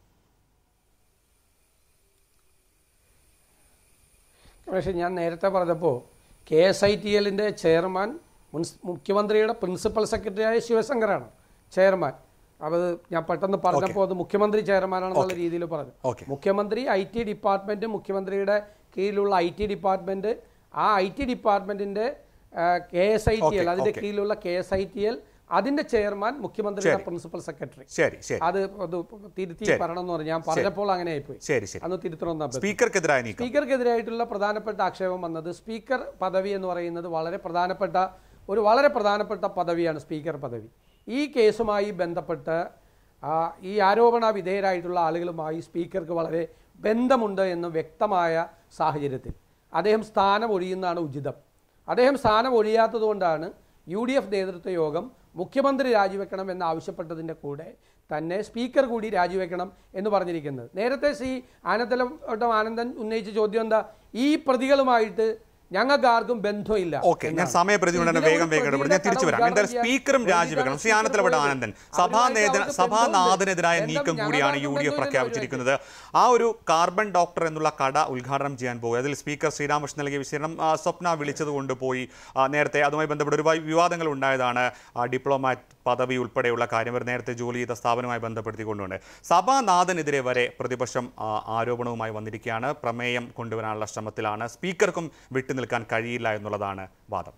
പക്ഷേ ഞാൻ നേരത്തെ പറഞ്ഞപ്പോൾ കെ എസ് ഐ ടി എല്ലിൻ്റെ ചെയർമാൻ മുൻസ് മുഖ്യമന്ത്രിയുടെ പ്രിൻസിപ്പൽ സെക്രട്ടറിയായ ശിവശങ്കറാണ് ചെയർമാൻ അപ്പോൾ അത് ഞാൻ പെട്ടെന്ന് പറഞ്ഞപ്പോൾ അത് മുഖ്യമന്ത്രി ചെയർമാനാണെന്നുള്ള രീതിയിൽ പറഞ്ഞു ഓക്കെ മുഖ്യമന്ത്രി ഐ ടി ഡിപ്പാർട്ട്മെൻറ്റ് മുഖ്യമന്ത്രിയുടെ കീഴിലുള്ള ഐ ടി ഡിപ്പാർട്ട്മെൻറ്റ് ആ ഐ ടി ഡിപ്പാർട്ട്മെൻറ്റിൻ്റെ K S I T L Okay, അതിൻ്റെ okay. കീഴിലുള്ള K S I T L അതിൻ്റെ ചെയർമാൻ മുഖ്യമന്ത്രിയുടെ പ്രിൻസിപ്പൽ സെക്രട്ടറി ശരി ശരി അത് അത് തിരുത്തി പറയണം എന്ന് പറഞ്ഞു ഞാൻ പറഞ്ഞപ്പോൾ അങ്ങനെ ആയിപ്പോയി ശരി ശരി അന്ന് തിരുത്തണമെന്നാ പറ്റും സ്പീക്കർക്കെതിരായ നീക്കം സ്പീക്കർക്കെതിരായിട്ടുള്ള പ്രധാനപ്പെട്ട ആക്ഷേപം വന്നത് സ്പീക്കർ പദവി എന്ന് പറയുന്നത് വളരെ പ്രധാനപ്പെട്ട ഒരു വളരെ പ്രധാനപ്പെട്ട പദവിയാണ് സ്പീക്കർ പദവി ഈ കേസുമായി ബന്ധപ്പെട്ട് ആ, ഈ ആരോപണ വിധേയരായിട്ടുള്ള ആളുകളുമായി സ്പീക്കർക്ക് വളരെ ബന്ധമുണ്ട് എന്ന് വ്യക്തമായ സാഹചര്യത്തിൽ അദ്ദേഹം സ്ഥാനം ഒഴിയുന്നതാണ് ഉചിതം അദ്ദേഹം സ്ഥാനം ഒഴിയാത്തതുകൊണ്ടാണ് യു ഡി എഫ് നേതൃത്വ യോഗം മുഖ്യമന്ത്രി രാജിവെക്കണം എന്ന് ആവശ്യപ്പെട്ടതിൻ്റെ കൂടെ തന്നെ സ്പീക്കർ കൂടി രാജിവെക്കണം എന്ന് പറഞ്ഞിരിക്കുന്നത് നേരത്തെ ശ്രീ ആനന്ദലവട്ടം ആനന്ദൻ ഉന്നയിച്ച ചോദ്യം എന്താ ഈ പ്രതികളുമായിട്ട് ഞങ്ങൾക്ക് ആർക്കും ബന്ധമില്ല ഓക്കെ ഞാൻ സമയപരിധി കൊണ്ട് തന്നെ ഇതിലെ വേഗം ഒരു വേഗം ഇടപെടും ഞാൻ പ്രതിയുടെ തിരിച്ചു വരാം കട എന്തായാലും ഉദ്ഘാടനം സ്പീക്കറും ചെയ്യാൻ രാജിവെക്കണം ശ്രീ സ്പീക്കർ ആനത്തലവട്ട പോയത്. ആനന്ദൻ അവരുമായിട്ട് സഭാനേതന അവർക്ക് സഭാനാഥനെതിരായ ബന്ധമുണ്ട്. നീക്കം ബന്ധം കൂടിയാണ് യു ഞങ്ങൾക്ക് ഡി എഫ് ബന്ധമില്ലെന്ന് പ്രഖ്യാപിച്ചിരിക്കുന്നത് ആ ഒരു കാർബൺ ഡോക്ടർ എന്നുള്ള കട ഉദ്ഘാടനം ചെയ്യാൻ പോയി അതിൽ സ്പീക്കർ ശ്രീരാമകൃഷ്ണൻ നൽകിയ വിശദീകരണം ആ, സ്വപ്ന വിളിച്ചത് കൊണ്ടുപോയി ആ, നേരത്തെ അതുമായി ബന്ധപ്പെട്ട് ഒരുപാട് വിവാദങ്ങൾ ഉണ്ടായതാണ് ആ, ഡിപ്ലോമാറ്റ് പദവി ഉൾപ്പെടെയുള്ള കാര്യം ഇവർ നേരത്തെ ജോലി ചെയ്ത സ്ഥാപനവുമായി ബന്ധപ്പെടുത്തിക്കൊണ്ടുണ്ട് സഭാനാഥനെതിരെ വരെ പ്രതിപക്ഷം ആ, ആരോപണവുമായി വന്നിരിക്കുകയാണ് പ്രമേയം കൊണ്ടുവരാനുള്ള ശ്രമത്തിലാണ് സ്പീക്കർക്കും വിട്ടുനിൽക്കാൻ കഴിയില്ല എന്നുള്ളതാണ് വാദം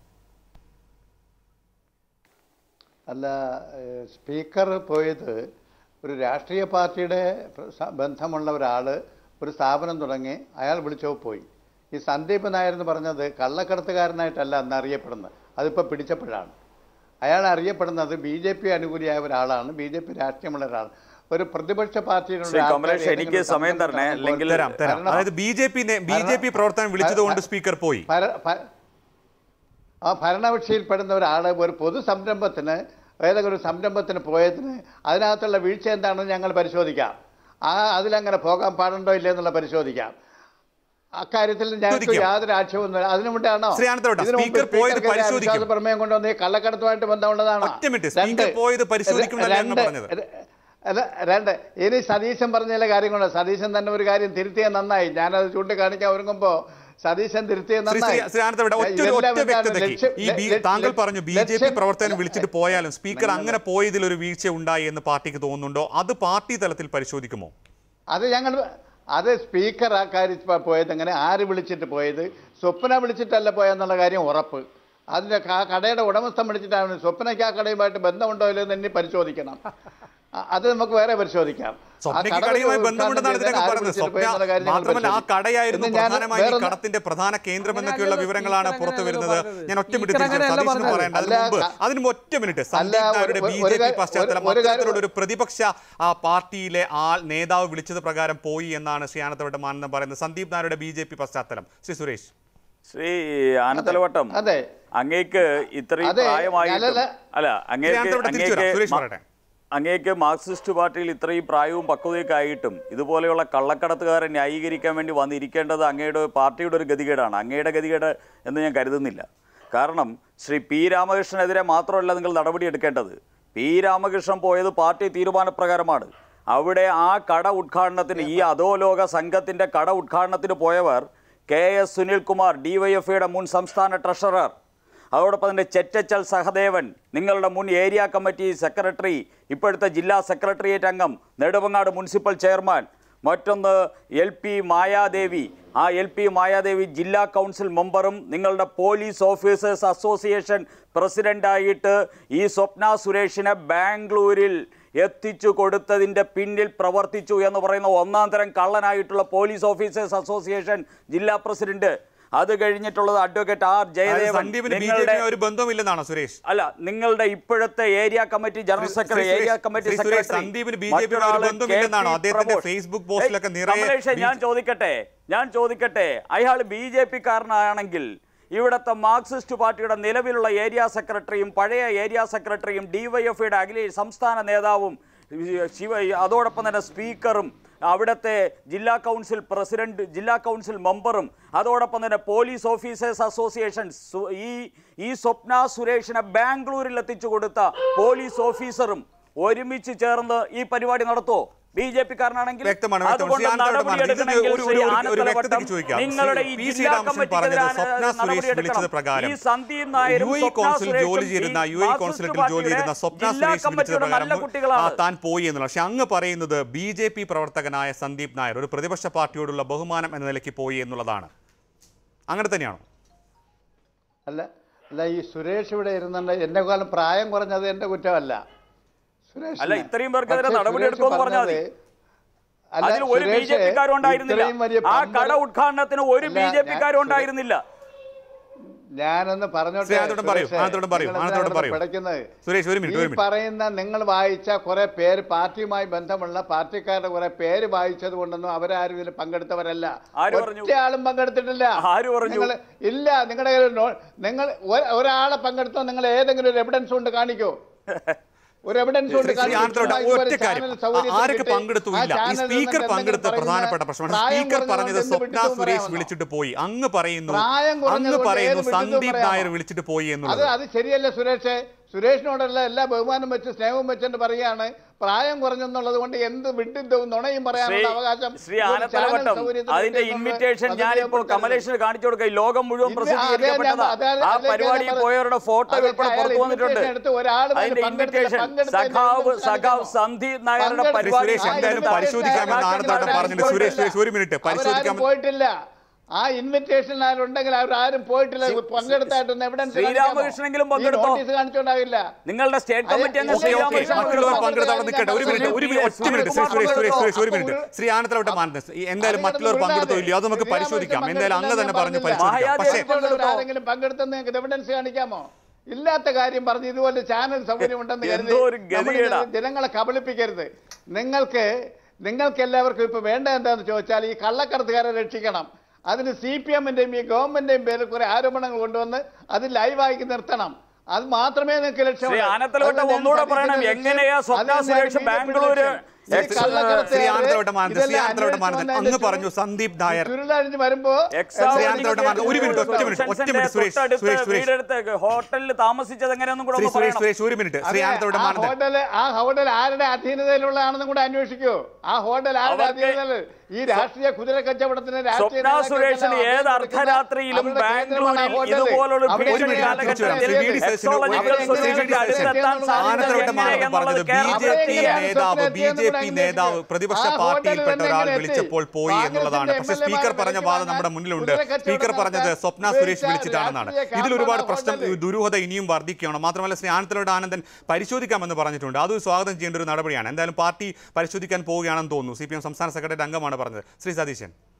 അല്ല ഏഹ് സ്പീക്കർ പോയത് ഒരു രാഷ്ട്രീയ പാർട്ടിയുടെ പ്ര- സ- ബന്ധമുള്ള ഒരാൾ ഒരു സ്ഥാപനം തുടങ്ങി അയാൾ വിളിച്ചോ പോയി ഈ സന്ദീപ് നായർ എന്ന് പറഞ്ഞത് കള്ളക്കടത്തുകാരനായിട്ടല്ല അന്ന് അറിയപ്പെടുന്നത് അതിപ്പോൾ പിടിച്ചപ്പോഴാണ് അയാൾ അറിയപ്പെടുന്നത് ബി ജെ പി അനുകൂലിയായ ഒരാളാണ് ബി ജെ പി രാഷ്ട്രീയമുള്ള ഒരാൾ ഒരു പ്രതിപക്ഷ പാർട്ടിയുടെ ശ്രീ കമലേഷ് എനിക്ക് സമയം തരണേ അല്ലെങ്കിൽ തരാം തരാം ഭരണം- അതായത് B J P B J P പ്രവർത്തനം വിളിച്ചതുകൊണ്ട് സ്പീക്കർ പോയി ഭര- ഭ- ആ ഭരണകക്ഷിയിൽപ്പെടുന്ന ഒരാൾ ഒരു പൊതു സംരംഭത്തിന് ഏതെങ്കിലും ഒരു സംരംഭത്തിന് പോയതിന് അതിനകത്തുള്ള വീഴ്ച എന്താണെന്ന് ഞങ്ങൾ പരിശോധിക്കാം ആ അതിലങ്ങനെ പോകാൻ പാടുണ്ടോ ഇല്ലേ എന്നുള്ള പരിശോധിക്കാം അക്കാര്യത്തിൽ ഞങ്ങൾക്ക് ചോദിക്കാം. യാതൊരു ആക്ഷേപമൊന്നുമില്ല അതിനു വേണ്ടിയാണോ ശ്രീ അനന്തപുരം, ഇതിനു മുമ്പ് സ്പീക്കർ പോയത് സ്പീക്കർക്കെതിരെ പരിശോധിക്കും. അവിശ്വാസ പ്രമേയം കൊണ്ടുവന്ന് ഈ കള്ളക്കടത്തുമായിട്ട് ബന്ധമുള്ളതാണ് ഒറ്റ മിനിറ്റ്, സ്പീക്കർ പോയത് പരിശോധിക്കുമെന്നല്ല അങ്ങ് പറഞ്ഞത്. അല്ല, രണ്ട് ഇനി സതീശൻ പറഞ്ഞ ചില കാര്യങ്ങളുണ്ട് സതീശൻ തന്നെ ഒരു കാര്യം തിരുത്തിയ നന്നായി ഞാനത് ചൂണ്ടിക്കാണിക്കാൻ ഒരുങ്ങുമ്പോ സതീശൻ തിരുത്തിയ ശ്രീ ശ്രീ നന്നായി ശ്രീ ആനന്ദവിടെ ഒറ്റ ഒരു ഇതെല്ലാം ഒറ്റ എന്താണ് വ്യക്തതയ്ക്ക് ലക്ഷ്യം- ഈ ബി- ലക്ഷ്യം- താങ്കൾ പറഞ്ഞു ബി ജെ പി ലക്ഷ്യം- പ്രവർത്തനം വിളിച്ചിട്ട് പോയാലും സ്പീക്കർ നിങ്ങൾ- അങ്ങനെ പോയതിൽ ഒരു വീഴ്ച ഉണ്ടായി എന്ന് പാർട്ടിക്ക് തോന്നുന്നുണ്ടോ അത് പാർട്ടി തലത്തിൽ പരിശോധിക്കുമോ അത് ഞങ്ങൾ അത് സ്പീക്കർ ആ കാര്യം പ- പോയത് അങ്ങനെ ആര് വിളിച്ചിട്ട് പോയത് സ്വപ്ന വിളിച്ചിട്ടല്ല പോയെന്നുള്ള കാര്യം ഉറപ്പ് അതിന്റെ ക- കടയുടെ ഉടമസ്ഥൻ വിളിച്ചിട്ടാണ് സ്വപ്നയ്ക്ക് ആ കടയുമായിട്ട് ബന്ധമുണ്ടോ ഇല്ലയോ എന്ന് ഇനി പരിശോധിക്കണം അ- അത് നമുക്ക് വേറെ പരിശോധിക്കാം ആ സ്വപ്നയ്ക്ക് കട കടയുമായി ഉദ്ഘാടനം ബന്ധമുണ്ടെന്നാണ് ചെയ്തതിന് ഇതിനൊക്കെ ആര് പറയുന്നത് വിളിച്ചിട്ട് പോയി എന്നുള്ള സ്വപ്ന കാര്യം ഞങ്ങൾ മാത്രമല്ല ആ പരിശോധിക്കും. കടയായിരുന്നു ഇന്ന് ഞാൻ പ്രധാനമായും ഈ വേറൊന്ന് കടത്തിന്റെ പ്രധാന കേന്ദ്രം എന്നൊക്കെയുള്ള അങ്ങനെയല്ലല്ലോ, വിവരങ്ങളാണ് സ്പീക്കർ പുറത്തു വരുന്നത് അങ്ങനെയല്ലല്ലോ ഞാൻ ഒറ്റ മിനിറ്റ് സ്പീക്കർ തിരിച്ചു അങ്ങനെയല്ല സതീഷിന് പറഞ്ഞത്. പറയേണ്ട അതിന് അല്ല, മുമ്പ് ക- അതിന് ഒറ്റ മിനിറ്റ് അല്ല, സന്ദീപ് നായരുടെ ഒരു- ബി ഒരു ജെ പി കാര്യം- പശ്ചാത്തലം ഒരു- ഒരു കാര്യം- അത്തരത്തിലുള്ള ഒരു പ്രതിപക്ഷ ആ പാർട്ടിയിലെ ആൾ നേതാവ് വിളിച്ചത് പ്രകാരം പോയി എന്നാണ് ശ്രീ ആനന്ദവട്ട മാനന്ദം പറയുന്നത് സന്ദീപ് നായരുടെ ബി ജെ പി പശ്ചാത്തലം ശ്രീ സുരേഷ് ശ്രീ ആനത്തലവട്ടം അതെ അങ്ങേക്ക് ഇത്രയും അതെ, പ്രായമായിട്ടും ഞാനല്ല- അല്ല ശ്രീ അങ്ങേക്ക് ആനന്ദവട്ടം തിരിച്ചു വരാം. സുരേഷ് അങ്ങേക്ക് പറയട്ടെ. അങ്ങേക്ക് മാർക്സിസ്റ്റ് പാർട്ടിയിൽ ഇത്രയും പ്രായവും പക്വതയൊക്കെ ആയിട്ടും ഇതുപോലെയുള്ള കള്ളക്കടത്തുകാരെ ന്യായീകരിക്കാൻ വേണ്ടി വന്നിരിക്കേണ്ടത് അങ്ങയുടെ പാർട്ടിയുടെ ഒരു ഗതികേടാണ് അങ്ങയുടെ ഗതികേട് എന്ന് ഞാൻ കരുതുന്നില്ല കാരണം ശ്രീ പി രാമകൃഷ്ണനെതിരെ മാത്രമല്ല നിങ്ങൾ നടപടിയെടുക്കേണ്ടത് പി രാമകൃഷ്ണൻ പോയത് പാർട്ടി തീരുമാനപ്രകാരമാണ് അവിടെ ആ കട ഉദ്ഘാടനത്തിന് ഈ അധോലോക സംഘത്തിന്റെ കട ഉദ്ഘാടനത്തിന് പോയവർ കെ എസ് സുനിൽകുമാർ ഡിവൈഎഫ്ഐയുടെ മുൻ സംസ്ഥാന ട്രഷറർ അതോടൊപ്പം തന്നെ ചെറ്റച്ചൽ സഹദേവൻ നിങ്ങളുടെ മുൻ ഏരിയ കമ്മിറ്റി സെക്രട്ടറി ഇപ്പോഴത്തെ ജില്ലാ സെക്രട്ടേറിയറ്റ് അംഗം നെടുമങ്ങാട് മുനിസിപ്പൽ ചെയർമാൻ മറ്റൊന്ന് എൽ പി മായാദേവി ആ എൽ പി മായാദേവി ജില്ലാ കൗൺസിൽ മെമ്പറും നിങ്ങളുടെ പോലീസ് ഓഫീസേഴ്സ് അസോസിയേഷൻ പ്രസിഡന്റായിട്ട് ഈ സ്വപ്ന സുരേഷിനെ ബാംഗ്ലൂരിൽ എത്തിച്ചു കൊടുത്തതിൻ്റെ പിന്നിൽ പ്രവർത്തിച്ചു എന്ന് പറയുന്ന ഒന്നാം തരം കള്ളനായിട്ടുള്ള പോലീസ് ഓഫീസേഴ്സ് അസോസിയേഷൻ ജില്ലാ പ്രസിഡന്റ് അത് കഴിഞ്ഞിട്ടുള്ളത് അഡ്വക്കേറ്റ് ആർ അതായത് ജയദേവൻ സന്ദീപിന് ബി ജെ നിങ്ങളുടെ പി ഒരു ബന്ധമില്ലെന്നാണോ സുരേഷ് അല്ല നിങ്ങളുടെ ഇപ്പോഴത്തെ area committee general Shri secretary Suresh, area committee Shri Suresh, secretary സന്ദീപിന് ബി ജെ പിയുടെ ഒരു മറ്റൊരാള് ബന്ധമില്ലെന്നാണോ? കെ പി അദ്ദേഹത്തിന്റെ പ്രമോദ്. ഫേസ്ബുക്ക് പോസ്റ്റിലൊക്കെ ഏയ്, നിറയെ കമലേഷേ, ബി- ഞാൻ ചോദിക്കട്ടെ ഞാൻ ചോദിക്കട്ടെ അയാൾ ബി ജെ പി കാരനാണെങ്കിൽ ഇവിടുത്തെ മാർക്സിസ്റ്റ് പാർട്ടിയുടെ നിലവിലുള്ള ഏരിയ സെക്രട്ടറിയും പഴയ ഏരിയ സെക്രട്ടറിയും ഡിവൈഎഫ്ഐയുടെ അഖില സംസ്ഥാന നേതാവും ശിവ അതോടൊപ്പം തന്നെ സ്പീക്കറും അവിടുത്തെ ജില്ലാ കൗൺസിൽ പ്രസിഡന്റ് ജില്ലാ കൗൺസിൽ മെമ്പറും അതോടൊപ്പം തന്നെ പോലീസ് ഓഫീസേഴ്സ് അസോസിയേഷൻ സു- ഈ ഈ സ്വപ്ന സുരേഷിനെ ബാംഗ്ലൂരിൽ എത്തിച്ചു കൊടുത്ത പോലീസ് ഓഫീസറും ഒരുമിച്ച് ചേർന്ന് ഈ പരിപാടി നടത്തുമോ ബി ജെ പി കാരനാണെങ്കിൽ വ്യക്തമാണ്, വ്യക്തമാണ്. ശ്രീ ആനന്ദവട്ടം പറഞ്ഞത്. ഇത് ഒരു- ഒരു- ഒരു- ഒരു വ്യക്തതയ്ക്ക് ചോദിക്കാം. നിങ്ങളുടെ ഈ പി. സി. ജില്ലാ രാമകൃഷ്ണൻ കമ്മിറ്റിക്കെതിരെ പറഞ്ഞത് സ്വപ്ന സുരേഷ് നടപടിയെടുക്കണം. വിളിച്ചത് പ്രകാരം ഈ സന്ദീപ് നായരും യു എ സ്വപ്ന കൗൺസിൽ സുരേഷും ജോലി ഈ ചെയ്തിരുന്ന യു എ മാർക്സിസ്റ്റ് കൗൺസിലേറ്റിൽ ജോലി പാർട്ടിയുടെ ചെയ്തിരുന്ന സ്വപ്ന ജില്ലാ സുരേഷ് വിളിച്ചത് കമ്മിറ്റിയുടെ നല്ല പ്രകാരം ആ, കുട്ടികളാണ് താൻ പോയി എന്നുള്ള പക്ഷെ അങ്ങ് പറയുന്നത് ബി ജെ പി പ്രവർത്തകനായ സന്ദീപ് നായർ ഒരു പ്രതിപക്ഷ പാർട്ടിയോടുള്ള ബഹുമാനം എന്ന നിലയ്ക്ക് പോയി എന്നുള്ളതാണ് അങ്ങനെ തന്നെയാണോ അല്ല അല്ല ഈ സുരേഷ് ഇവിടെ ഇരുന്നുണ്ട് എന്റെ കാലം പ്രായം കുറഞ്ഞത് എന്റെ കുറ്റമല്ല സുരേഷ് അല്ല, ഇത്രയും പേർക്കെതിരെ നടപടി എടുക്കുമെന്ന് പറഞ്ഞാൽ മതി. അതിൽ ഒരു ബി ജെ പിക്കാരും ഉണ്ടായിരുന്നില്ല ആ കട ഉദ്ഘാടനത്തിന് ഒരു അല്ല, ബി ജെ ഞാൻ പിക്കാരും ഉണ്ടായിരുന്നില്ല ഞാനൊന്ന് പറഞ്ഞോട്ടെ ശ്രീ ആനന്ദോടൻ പറയൂ, സുരേഷേ, ആനന്ദോടൻ പറയൂ, നിങ്ങൾ ആനന്ദോടൻ എന്തിനാണ് പറയൂ. പിടയ്ക്കുന്നത്? സുരേഷ്, ഒരു മിനിറ്റ്, ഈ ഒരു മിനിറ്റ്. പറയുന്ന നിങ്ങൾ വായിച്ച കുറെ പേര് പാർട്ടിയുമായി ബന്ധമുള്ള പാർട്ടിക്കാരുടെ കുറെ പേര് വായിച്ചത് കൊണ്ടൊന്നും അവരാരും ഇതിൽ പങ്കെടുത്തവരല്ല ആര് പറഞ്ഞു? ഒറ്റയാളും പങ്കെടുത്തിട്ടില്ല ആര് പറഞ്ഞു? നിങ്ങൾ ഇല്ല നിങ്ങളുടെ കയ്യിൽ നോ- നിങ്ങൾ ഒ- ഒരാളെ പങ്കെടുത്തോ നിങ്ങൾ ഏതെങ്കിലും ഒരു എവിഡൻസ് കൊണ്ട് കാണിക്കോ ഒരു എവിഡൻസ് കൊണ്ട് ശ്രീ കാണിക്കൂ. ആനന്ദോടൻ ചുമ്മാ ഇതുപോലെ ഒറ്റ കാര്യം ചാനൽ സൗകര്യത്തിന് ആരൊക്കെ കിട്ടി. പങ്കെടുത്തു ആ ഇല്ല ഈ ചാനലിൽ സ്പീക്കർ നിന്ന് പങ്കെടുത്ത എന്തെങ്കിലും പ്രധാനപ്പെട്ട പറയുന്ന പ്രശ്നമാണ് പ്രായം സ്പീക്കർ കുറഞ്ഞതുകൊണ്ട് പറഞ്ഞത് എന്ത് സ്വപ്ന വിഡിത്തവും സുരേഷ് പറയാമോ? വിളിച്ചിട്ട് പോയി അങ്ങ് പറയുന്നു പ്രായം അങ്ങ് കുറഞ്ഞതുകൊണ്ട് പറയുന്നു ഏത് വിഡിത്തവും സന്ദീപ് പറയാമോ? നായർ വിളിച്ചിട്ട് പോയി അത് എന്നുള്ളത് അത് ശരിയല്ല സുരേഷ് സുരേഷിനോടുള്ള എല്ലാ ബഹുമാനം വെച്ച് സ്നേഹവും വെച്ചിട്ട് പറയാണ് പ്രായം കുറഞ്ഞെന്നുള്ളത് കൊണ്ട് എന്ത് വിഡിത്തവും നുണയും ശ്രീ പറയാനുള്ള അവകാശം ശ്രീ ഒരു ആനത്തലവട്ടം ചാനൽ സൗകര്യത്തിന് അതിന്റെ കിട്ടുന്നുണ്ട്. ഇൻവിറ്റേഷൻ അത് ഞാനിപ്പോൾ ഉപയോഗപ്പെടുത്തരുത്. കമലേഷിന് കാണിച്ചു കൊടുക്കുക ഈ ലോകം മുഴുവൻ ഇത് പ്രസിദ്ധീകരിക്കപ്പെട്ടതാ അതേ ഞാൻ- ആ അതേ പരിപാടിയിൽ ഞാൻ പോയവരുടെ ഫോട്ടോ അതൊക്കെ ഉൾപ്പെടെ അയാൾ പുറത്തു വന്നിട്ടുണ്ട് invitation എടുത്ത് ഒരാൾ പോലും അതിന്റെ പങ്കെടുത്തില്ല. ഇൻവിറ്റേഷൻ പങ്കെടുത്തതിന്റെ സഖാവ് evidence സഖാവ് കാണിക്കാമോ? സന്ദീപ് നായരുടെ പങ്കെടുത്ത- പരിപാടി സുരേഷ് എന്തായാലും ആ പരിശോധിക്കാമെന്ന് invitation ആനന്ദോടൻ ആരും പറഞ്ഞില്ല സുരേഷ് സുരേഷ് ഒരു മിനിറ്റ് അവരാരും പരിശോധിക്കാമെന്ന് പോയിട്ടില്ല ആ ഇൻവിറ്റേഷൻ ആരുണ്ടെങ്കിൽ അവർ ആരും പോയിട്ടില്ല പങ്കെടുത്തായിട്ടൊന്ന് എവിഡൻസ് ശ്രീരാമകൃഷ്ണനെങ്കിലും പങ്കെടുത്തോ? നോട്ടീസ് കാണിച്ചോണ്ടാവില്ല നിങ്ങളുടെ സ്റ്റേറ്റ് കമ്മിറ്റി അംഗം ഓക്കേ, ഓക്കേ. ശ്രീരാമകൃഷ്ണൻ മറ്റുള്ളവർ പങ്കെടുത്തോ? പങ്കെടുത്ത് അവിടെ നിൽക്കട്ടെ ഒരു മിനിറ്റ് ഒരു മിനിറ്റ് ഒറ്റ മിനിറ്റ് ശ്രീ സുരേഷ് സുരേഷ് സുരേഷ് ഒരു മിനിറ്റ് ശ്രീ ആനന്ദവട്ടം മാനന്ദ എന്തായാലും മറ്റുള്ളവർ പങ്കെടുത്തോ ഇല്ലയോ അത് നമുക്ക് പരിശോധിക്കാം എന്തായാലും അങ്ങ് തന്നെ പറഞ്ഞു പരിശോധിക്കാം പക്ഷേ മഹായാദേവി പങ്കെടുത്തോ? ആരെങ്കിലും പങ്കെടുത്തെന്ന് നിങ്ങൾക്ക് എവിഡൻസ് കാണിക്കാമോ ഇല്ലാത്ത കാര്യം പറഞ്ഞ് ഇതുപോലെ ചാനൽ സൗകര്യം ഉണ്ടെന്ന് കരുതി എന്തോ ഒരു നമ്മൾ ഗതികേടാ. ജനങ്ങളെ കബളിപ്പിക്കരുത് നിങ്ങൾക്ക് നിങ്ങൾക്ക് എല്ലാവർക്കും ഇപ്പൊ വേണ്ട എന്താന്ന് ചോദിച്ചാൽ ഈ കള്ളക്കടത്തുകാരെ രക്ഷിക്കണം അതിന് സി പി എമ്മിന്റെയും ഈ ഗവൺമെന്റിന്റെയും പേരിൽ കുറെ ആരോപണങ്ങൾ കൊണ്ടുവന്ന് അത് ലൈവാക്കി നിർത്തണം അത് മാത്രമേ നിങ്ങൾക്ക് ലക്ഷ്യമുള്ളൂ. ശ്രീ ആനത്തലവട്ടം അതുകൊണ്ട് ഒന്നുകൂടെ സതീശന്റെ പറയണം. ലക്ഷ്യം- എങ്ങനെയാ സ്വപ്ന അത് സുരേഷ് ഞാൻ ബാംഗ്ലൂര് ഈ എക്സ് കള്ളക്കടത്തുകാരെ ശ്രീ ആനന്ദവട്ടം മാനന്ദൻ ശ്രീ ഇതെല്ലാം ആനന്ദവട്ടം മാനന്ദൻ അന്വേഷിച്ച് അങ്ങ് വന്നതിന്റെ പറഞ്ഞു സന്ദീപ് നായർ ചുരുളഴിഞ്ഞ് വരുമ്പോ എക്സാം ശ്രീ ആനന്ദവട്ടം മാനന്ദൻ, ഒരു മിനിറ്റ്, ഒറ്റ മിനിറ്റ്, ഒറ്റ മിനിറ്റ്, സുരേഷ്, തൊട്ടടുത്ത് സുരേഷ്, സുരേഷ്. വീടെടുത്ത് ഹോട്ടലിൽ താമസിച്ചത് എങ്ങനെയൊന്നും കൂടെ ശ്രീ ഒന്ന് സുരേഷ് പറയണം സുരേഷ് ഒരു മിനിറ്റ് ശ്രീ അതെ, ആനന്ദവട്ടം ആ മാനന്ദൻ ഹോട്ടല് ആ ഹോട്ടൽ ആരുടെ അധീനതയിലുള്ളതാണെന്നും കൂടെ അന്വേഷിക്കൂ ആ ഹോട്ടൽ ആരുടെ അവർക്ക് അധീനതയിൽ ഈ രാഷ്ട്രീയ കുതിര കച്ചവടത്തിന് സ്വപ്ന സുരേഷിന് ഏത് അർദ്ധരാത്രിയിലും ബാംഗ്ലൂരിൽ ഇതുപോലുള്ള ഭീഷണി കാലഘട്ടത്തിൽ ശ്രീ വി ഡി സതീശന് എക്സോളജിക്കൽ ശ്രീ വി ഡി സൊല്യൂഷനുകൾക്ക് അടുത്തെത്താൻ സതീശന് സാധിച്ചത് ആനന്ദവട്ടം മാനന്ദൻ പറഞ്ഞത് ബി ജെ പി നേതാവ് ബി ജെ പി നേതാവ് പ്രതിപക്ഷ പാർട്ടിയിൽപ്പെട്ട ഒരാൾ വിളിച്ചപ്പോൾ പോയി എന്നുള്ളതാണ് പക്ഷേ സ്പീക്കർ പറഞ്ഞ വാദം നമ്മുടെ മുന്നിലുണ്ട് സ്പീക്കർ പറഞ്ഞത് സ്വപ്ന സുരേഷ് വിളിച്ചിട്ടാണെന്നാണ് ഇതിൽ ഒരുപാട് പ്രശ്നം ദുരൂഹത ഇനിയും വർദ്ധിക്കുകയാണ് മാത്രമല്ല ശ്രീ ആനന്ദലോട് ആനന്ദൻ പരിശോധിക്കാമെന്ന് പറഞ്ഞിട്ടുണ്ട് അത് സ്വാഗതം ചെയ്യേണ്ട ഒരു നടപടിയാണ് എന്തായാലും പാർട്ടി പരിശോധിക്കാൻ പോവുകയാണെന്ന് തോന്നുന്നു സി പി എം സംസ്ഥാന സെക്രട്ടറി അംഗമാണ് പറഞ്ഞത് ശ്രീ സതീശൻ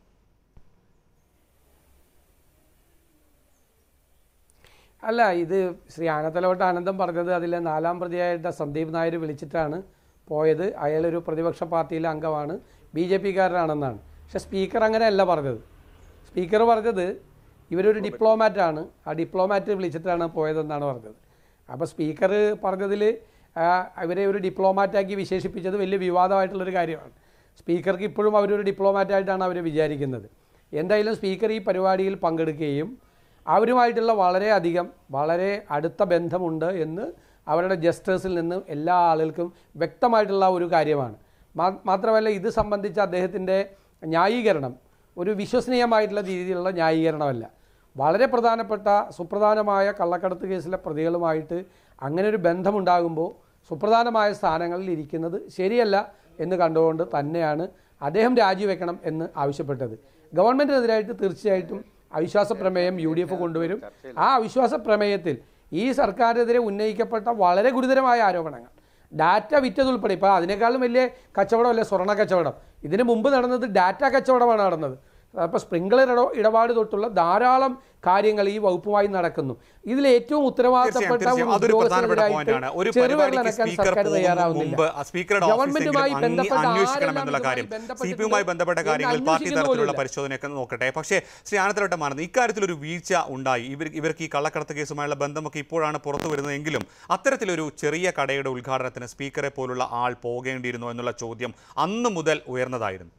അല്ല ഇത് ശ്രീ ആനത്തലവട്ട ആനന്ദം പറഞ്ഞത് അതിലെ നാലാം പ്രതിയായിട്ട് സന്ദീപ് നായർ വിളിച്ചിട്ടാണ് പോയത് അയാളൊരു പ്രതിപക്ഷ പാർട്ടിയിലെ അംഗമാണ് ബി ജെ പിക്കാരനാണെന്നാണ് പക്ഷെ സ്പീക്കർ അങ്ങനെയല്ല പറഞ്ഞത് സ്പീക്കർ പറഞ്ഞത് ഇവരൊരു ഡിപ്ലോമാറ്റാണ് ആ ഡിപ്ലോമാറ്റ് വിളിച്ചിട്ടാണ് പോയതെന്നാണ് പറഞ്ഞത് അപ്പോൾ സ്പീക്കർ പറഞ്ഞതിൽ ഇവരെ ഒരു ഡിപ്ലോമാറ്റാക്കി വിശേഷിപ്പിച്ചത് വലിയ വിവാദമായിട്ടുള്ളൊരു കാര്യമാണ് സ്പീക്കർക്ക് ഇപ്പോഴും അവരൊരു ഡിപ്ലോമാറ്റായിട്ടാണ് അവർ വിചാരിക്കുന്നത് എന്തായാലും സ്പീക്കർ ഈ പരിപാടിയിൽ പങ്കെടുക്കുകയും അവരുമായിട്ടുള്ള വളരെയധികം വളരെ അടുത്ത ബന്ധമുണ്ട് എന്ന് അവരുടെ ജസ്റ്റേഴ്സിൽ നിന്ന് എല്ലാ ആളുകൾക്കും വ്യക്തമായിട്ടുള്ള ഒരു കാര്യമാണ് മാ- മാത്രമല്ല ഇത് സംബന്ധിച്ച് അദ്ദേഹത്തിൻ്റെ ന്യായീകരണം ഒരു വിശ്വസനീയമായിട്ടുള്ള രീതിയിലുള്ള ന്യായീകരണമല്ല വളരെ പ്രധാനപ്പെട്ട സുപ്രധാനമായ കള്ളക്കടത്ത് കേസിലെ പ്രതികളുമായിട്ട് അങ്ങനെ ഒരു ബന്ധമുണ്ടാകുമ്പോൾ സുപ്രധാനമായ സ്ഥാനങ്ങളിൽ ഇരിക്കുന്നത് ശരിയല്ല എന്ന് കണ്ടുകൊണ്ട് തന്നെയാണ് അദ്ദേഹം രാജിവെക്കണം എന്ന് ആവശ്യപ്പെട്ടത് ഗവൺമെൻറ്റിനെതിരായിട്ട് തീർച്ചയായിട്ടും അവിശ്വാസ പ്രമേയം യു ഡി എഫ് കൊണ്ടുവരും ആ അവിശ്വാസ പ്രമേയത്തിൽ ഈ സർക്കാരിനെതിരെ ഉന്നയിക്കപ്പെട്ട വളരെ ഗുരുതരമായ ആരോപണങ്ങൾ ഡാറ്റ വിറ്റതുൾപ്പെടെ ഇപ്പോൾ അതിനേക്കാളും വലിയ കച്ചവടമല്ലേ സ്വർണ്ണ കച്ചവടം ഇതിന് മുമ്പ് നടന്നത് ഡാറ്റ കച്ചവടമാണ് നടന്നത് അപ്പോൾ സ്പ്രിംഗ്ലർ ഇട ഇടപാട് തൊട്ടുള്ള ധാരാളം കാര്യങ്ങൾ ഈ വകുപ്പുമായി നടക്കുന്നു ഇതിൽ ഏറ്റവും ഉത്തരവാദിത്തപ്പെട്ട തീർച്ചയായും, ഒരു അതൊരു പ്രധാനപ്പെട്ട ഉദ്യോഗസ്ഥനെതിരായിട്ട് പോയിന്റാണ് ഒരു ചെറുവിരൽ പരിപാടിക്ക് അനക്കാൻ സ്പീക്കർ സർക്കാർ പോകും തയ്യാറാവുന്നില്ല. മുമ്പ് ആ സ്പീക്കറുടെ ഗവൺമെന്റുമായി ഓഫീസെങ്കിലും അങ്ങ് ബന്ധപ്പെട്ട അന്വേഷിക്കണം ആരെല്ലാം എന്നുള്ള കാര്യം ഇതുമായി സി പി യുമായി ബന്ധപ്പെട്ട എന്ന് കാര്യങ്ങളിൽ പാർട്ടി അന്വേഷിക്കുന്നു തലത്തിലുള്ള പോലുമില്ല. പരിശോധനയൊക്കെ നോക്കട്ടെ പക്ഷേ ശ്രീ ആനത്തലോട്ടം മാറുന്നത് ഇക്കാര്യത്തിൽ ഒരു വീഴ്ച ഉണ്ടായി ഇവർ ഇവർക്ക് ഈ കള്ളക്കടത്ത് കേസുമായുള്ള ബന്ധമൊക്കെ ഇപ്പോഴാണ് പുറത്തു വരുന്നതെങ്കിലും അത്തരത്തിലൊരു ചെറിയ കടയുടെ ഉദ്ഘാടനത്തിന് സ്പീക്കറെ പോലുള്ള ആൾ പോകേണ്ടിയിരുന്നോ എന്നുള്ള ചോദ്യം അന്ന് മുതൽ ഉയർന്നതായിരുന്നു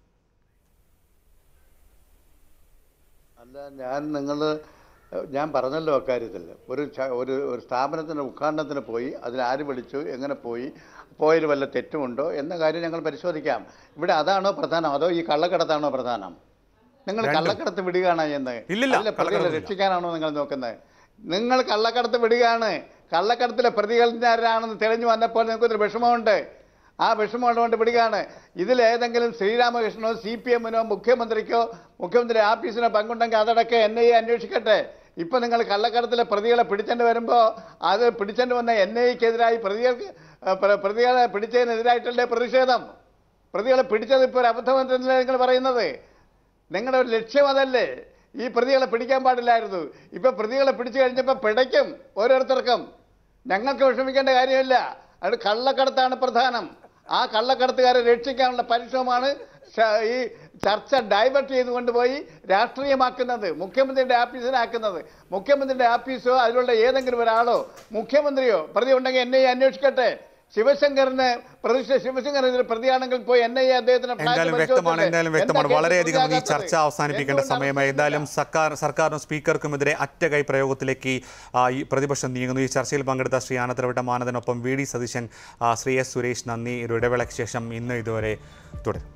അല്ല ഞാൻ നിങ്ങൾ ഞാൻ പറഞ്ഞല്ലോ അക്കാര്യത്തിൽ ഒരു ച- ഒരു ഒരു സ്ഥാപനത്തിൻ്റെ ഉദ്ഘാടനത്തിന് പോയി അതിൽ ആര് വിളിച്ചു എങ്ങനെ പോയി പോയതിൽ വല്ല തെറ്റുമുണ്ടോ എന്ന കാര്യം ഞങ്ങൾ പരിശോധിക്കാം ഇവിടെ അതാണോ പ്രധാനം അതോ ഈ കള്ളക്കടത്താണോ പ്രധാനം നിങ്ങൾ കള്ളക്കടത്ത് വിടുകയാണോ എന്ന് ഇല്ലില്ല, അതിലെ പ്രതികളെ കള്ളക്കടത്തില്ല. രക്ഷിക്കാനാണോ നിങ്ങൾ നോക്കുന്നത് നിങ്ങൾ കള്ളക്കടത്ത് വിടുകയാണ് കള്ളക്കടത്തിലെ പ്രതികളാരാണെന്ന് തെളിഞ്ഞു വന്നപ്പോൾ നിങ്ങൾക്കൊരു വിഷമമുണ്ട് ആ വിഷമമുള്ളതുകൊണ്ട് വിടുകയാണ് ഇതിൽ ഏതെങ്കിലും ശ്രീരാമകൃഷ്ണനോ സി പി എമ്മിനോ മുഖ്യമന്ത്രിക്കോ മുഖ്യമന്ത്രി ആഫീസിനോ പങ്കുണ്ടെങ്കിൽ അതടക്കം എൻ ഐ എ അന്വേഷിക്കട്ടെ ഇപ്പം നിങ്ങൾ കള്ളക്കടത്തിലെ പ്രതികളെ പിടിച്ചോണ്ട് വരുമ്പോൾ അത് പിടിച്ചോണ്ട് വന്ന എൻ ഐക്കെതിരായി പ്രതികൾക്ക് ആ, പ്ര- പ്രതികളെ പിടിച്ചതിനെതിരായിട്ടല്ലേ പ്രതിഷേധം പ്രതികളെ പിടിച്ചത് ഇപ്പോൾ ഒരു അബദ്ധമെന്നല്ലേ നിങ്ങൾ പറയുന്നത് നിങ്ങളുടെ ഒരു ലക്ഷ്യം അതല്ലേ ഈ പ്രതികളെ പിടിക്കാൻ പാടില്ലായിരുന്നു ഇപ്പൊ പ്രതികളെ പിടിച്ചു കഴിഞ്ഞപ്പോൾ പിടയ്ക്കും ഓരോരുത്തർക്കും ഞങ്ങൾക്ക് വിഷമിക്കേണ്ട കാര്യമില്ല അത് കള്ളക്കടത്താണ് പ്രധാനം ആ കള്ളക്കടത്തുകാരെ രക്ഷിക്കാനുള്ള പരിശ്രമമാണ് ശ- ഈ ചർച്ച ഡൈവേർട്ട് ചെയ്ത് കൊണ്ടുപോയി രാഷ്ട്രീയമാക്കുന്നത് മുഖ്യമന്ത്രിയുടെ ആഫീസിനാക്കുന്നത് മുഖ്യമന്ത്രിയുടെ ആഫീസോ അതിലുള്ള ഏതെങ്കിലും ഒരാളോ മുഖ്യമന്ത്രിയോ പ്രതി ഉണ്ടെങ്കിൽ എന്നെ അന്വേഷിക്കട്ടെ ശിവശങ്കറിന് പ്രതിഷ്ഠ ശിവശങ്കർ ഇതിൽ പ്രതിയാണെങ്കിൽ പോയി എൻ ഐ എ അദ്ദേഹത്തിന് flat എന്തായാലും വ്യക്തമാണ് പരിശോധിക്കട്ടെ. എന്തായാലും വ്യക്തമാണ് എന്താ വളരെയധികം ഈ കേസ് ചർച്ച അവസാനിപ്പിക്കേണ്ട എന്തുകൊണ്ടാണ് സമയമായി എന്തായാലും സർക്കാർ സർക്കാരിനും സ്പീക്കർക്കുമെതിരെ അറ്റകൈ പ്രയോഗത്തിലേക്ക് ആ, ഈ പ്രതിപക്ഷം നീങ്ങുന്നു ഈ ചർച്ചയിൽ പങ്കെടുത്ത ശ്രീ ആനത്തലവട്ട മാനദനൊപ്പം വി ഡി സതീശൻ ആ, ശ്രീ എസ് സുരേഷ് നന്ദി ഒരു ഇടവേളയ്ക്ക് ശേഷം ഇന്ന് ഇതുവരെ തുടരും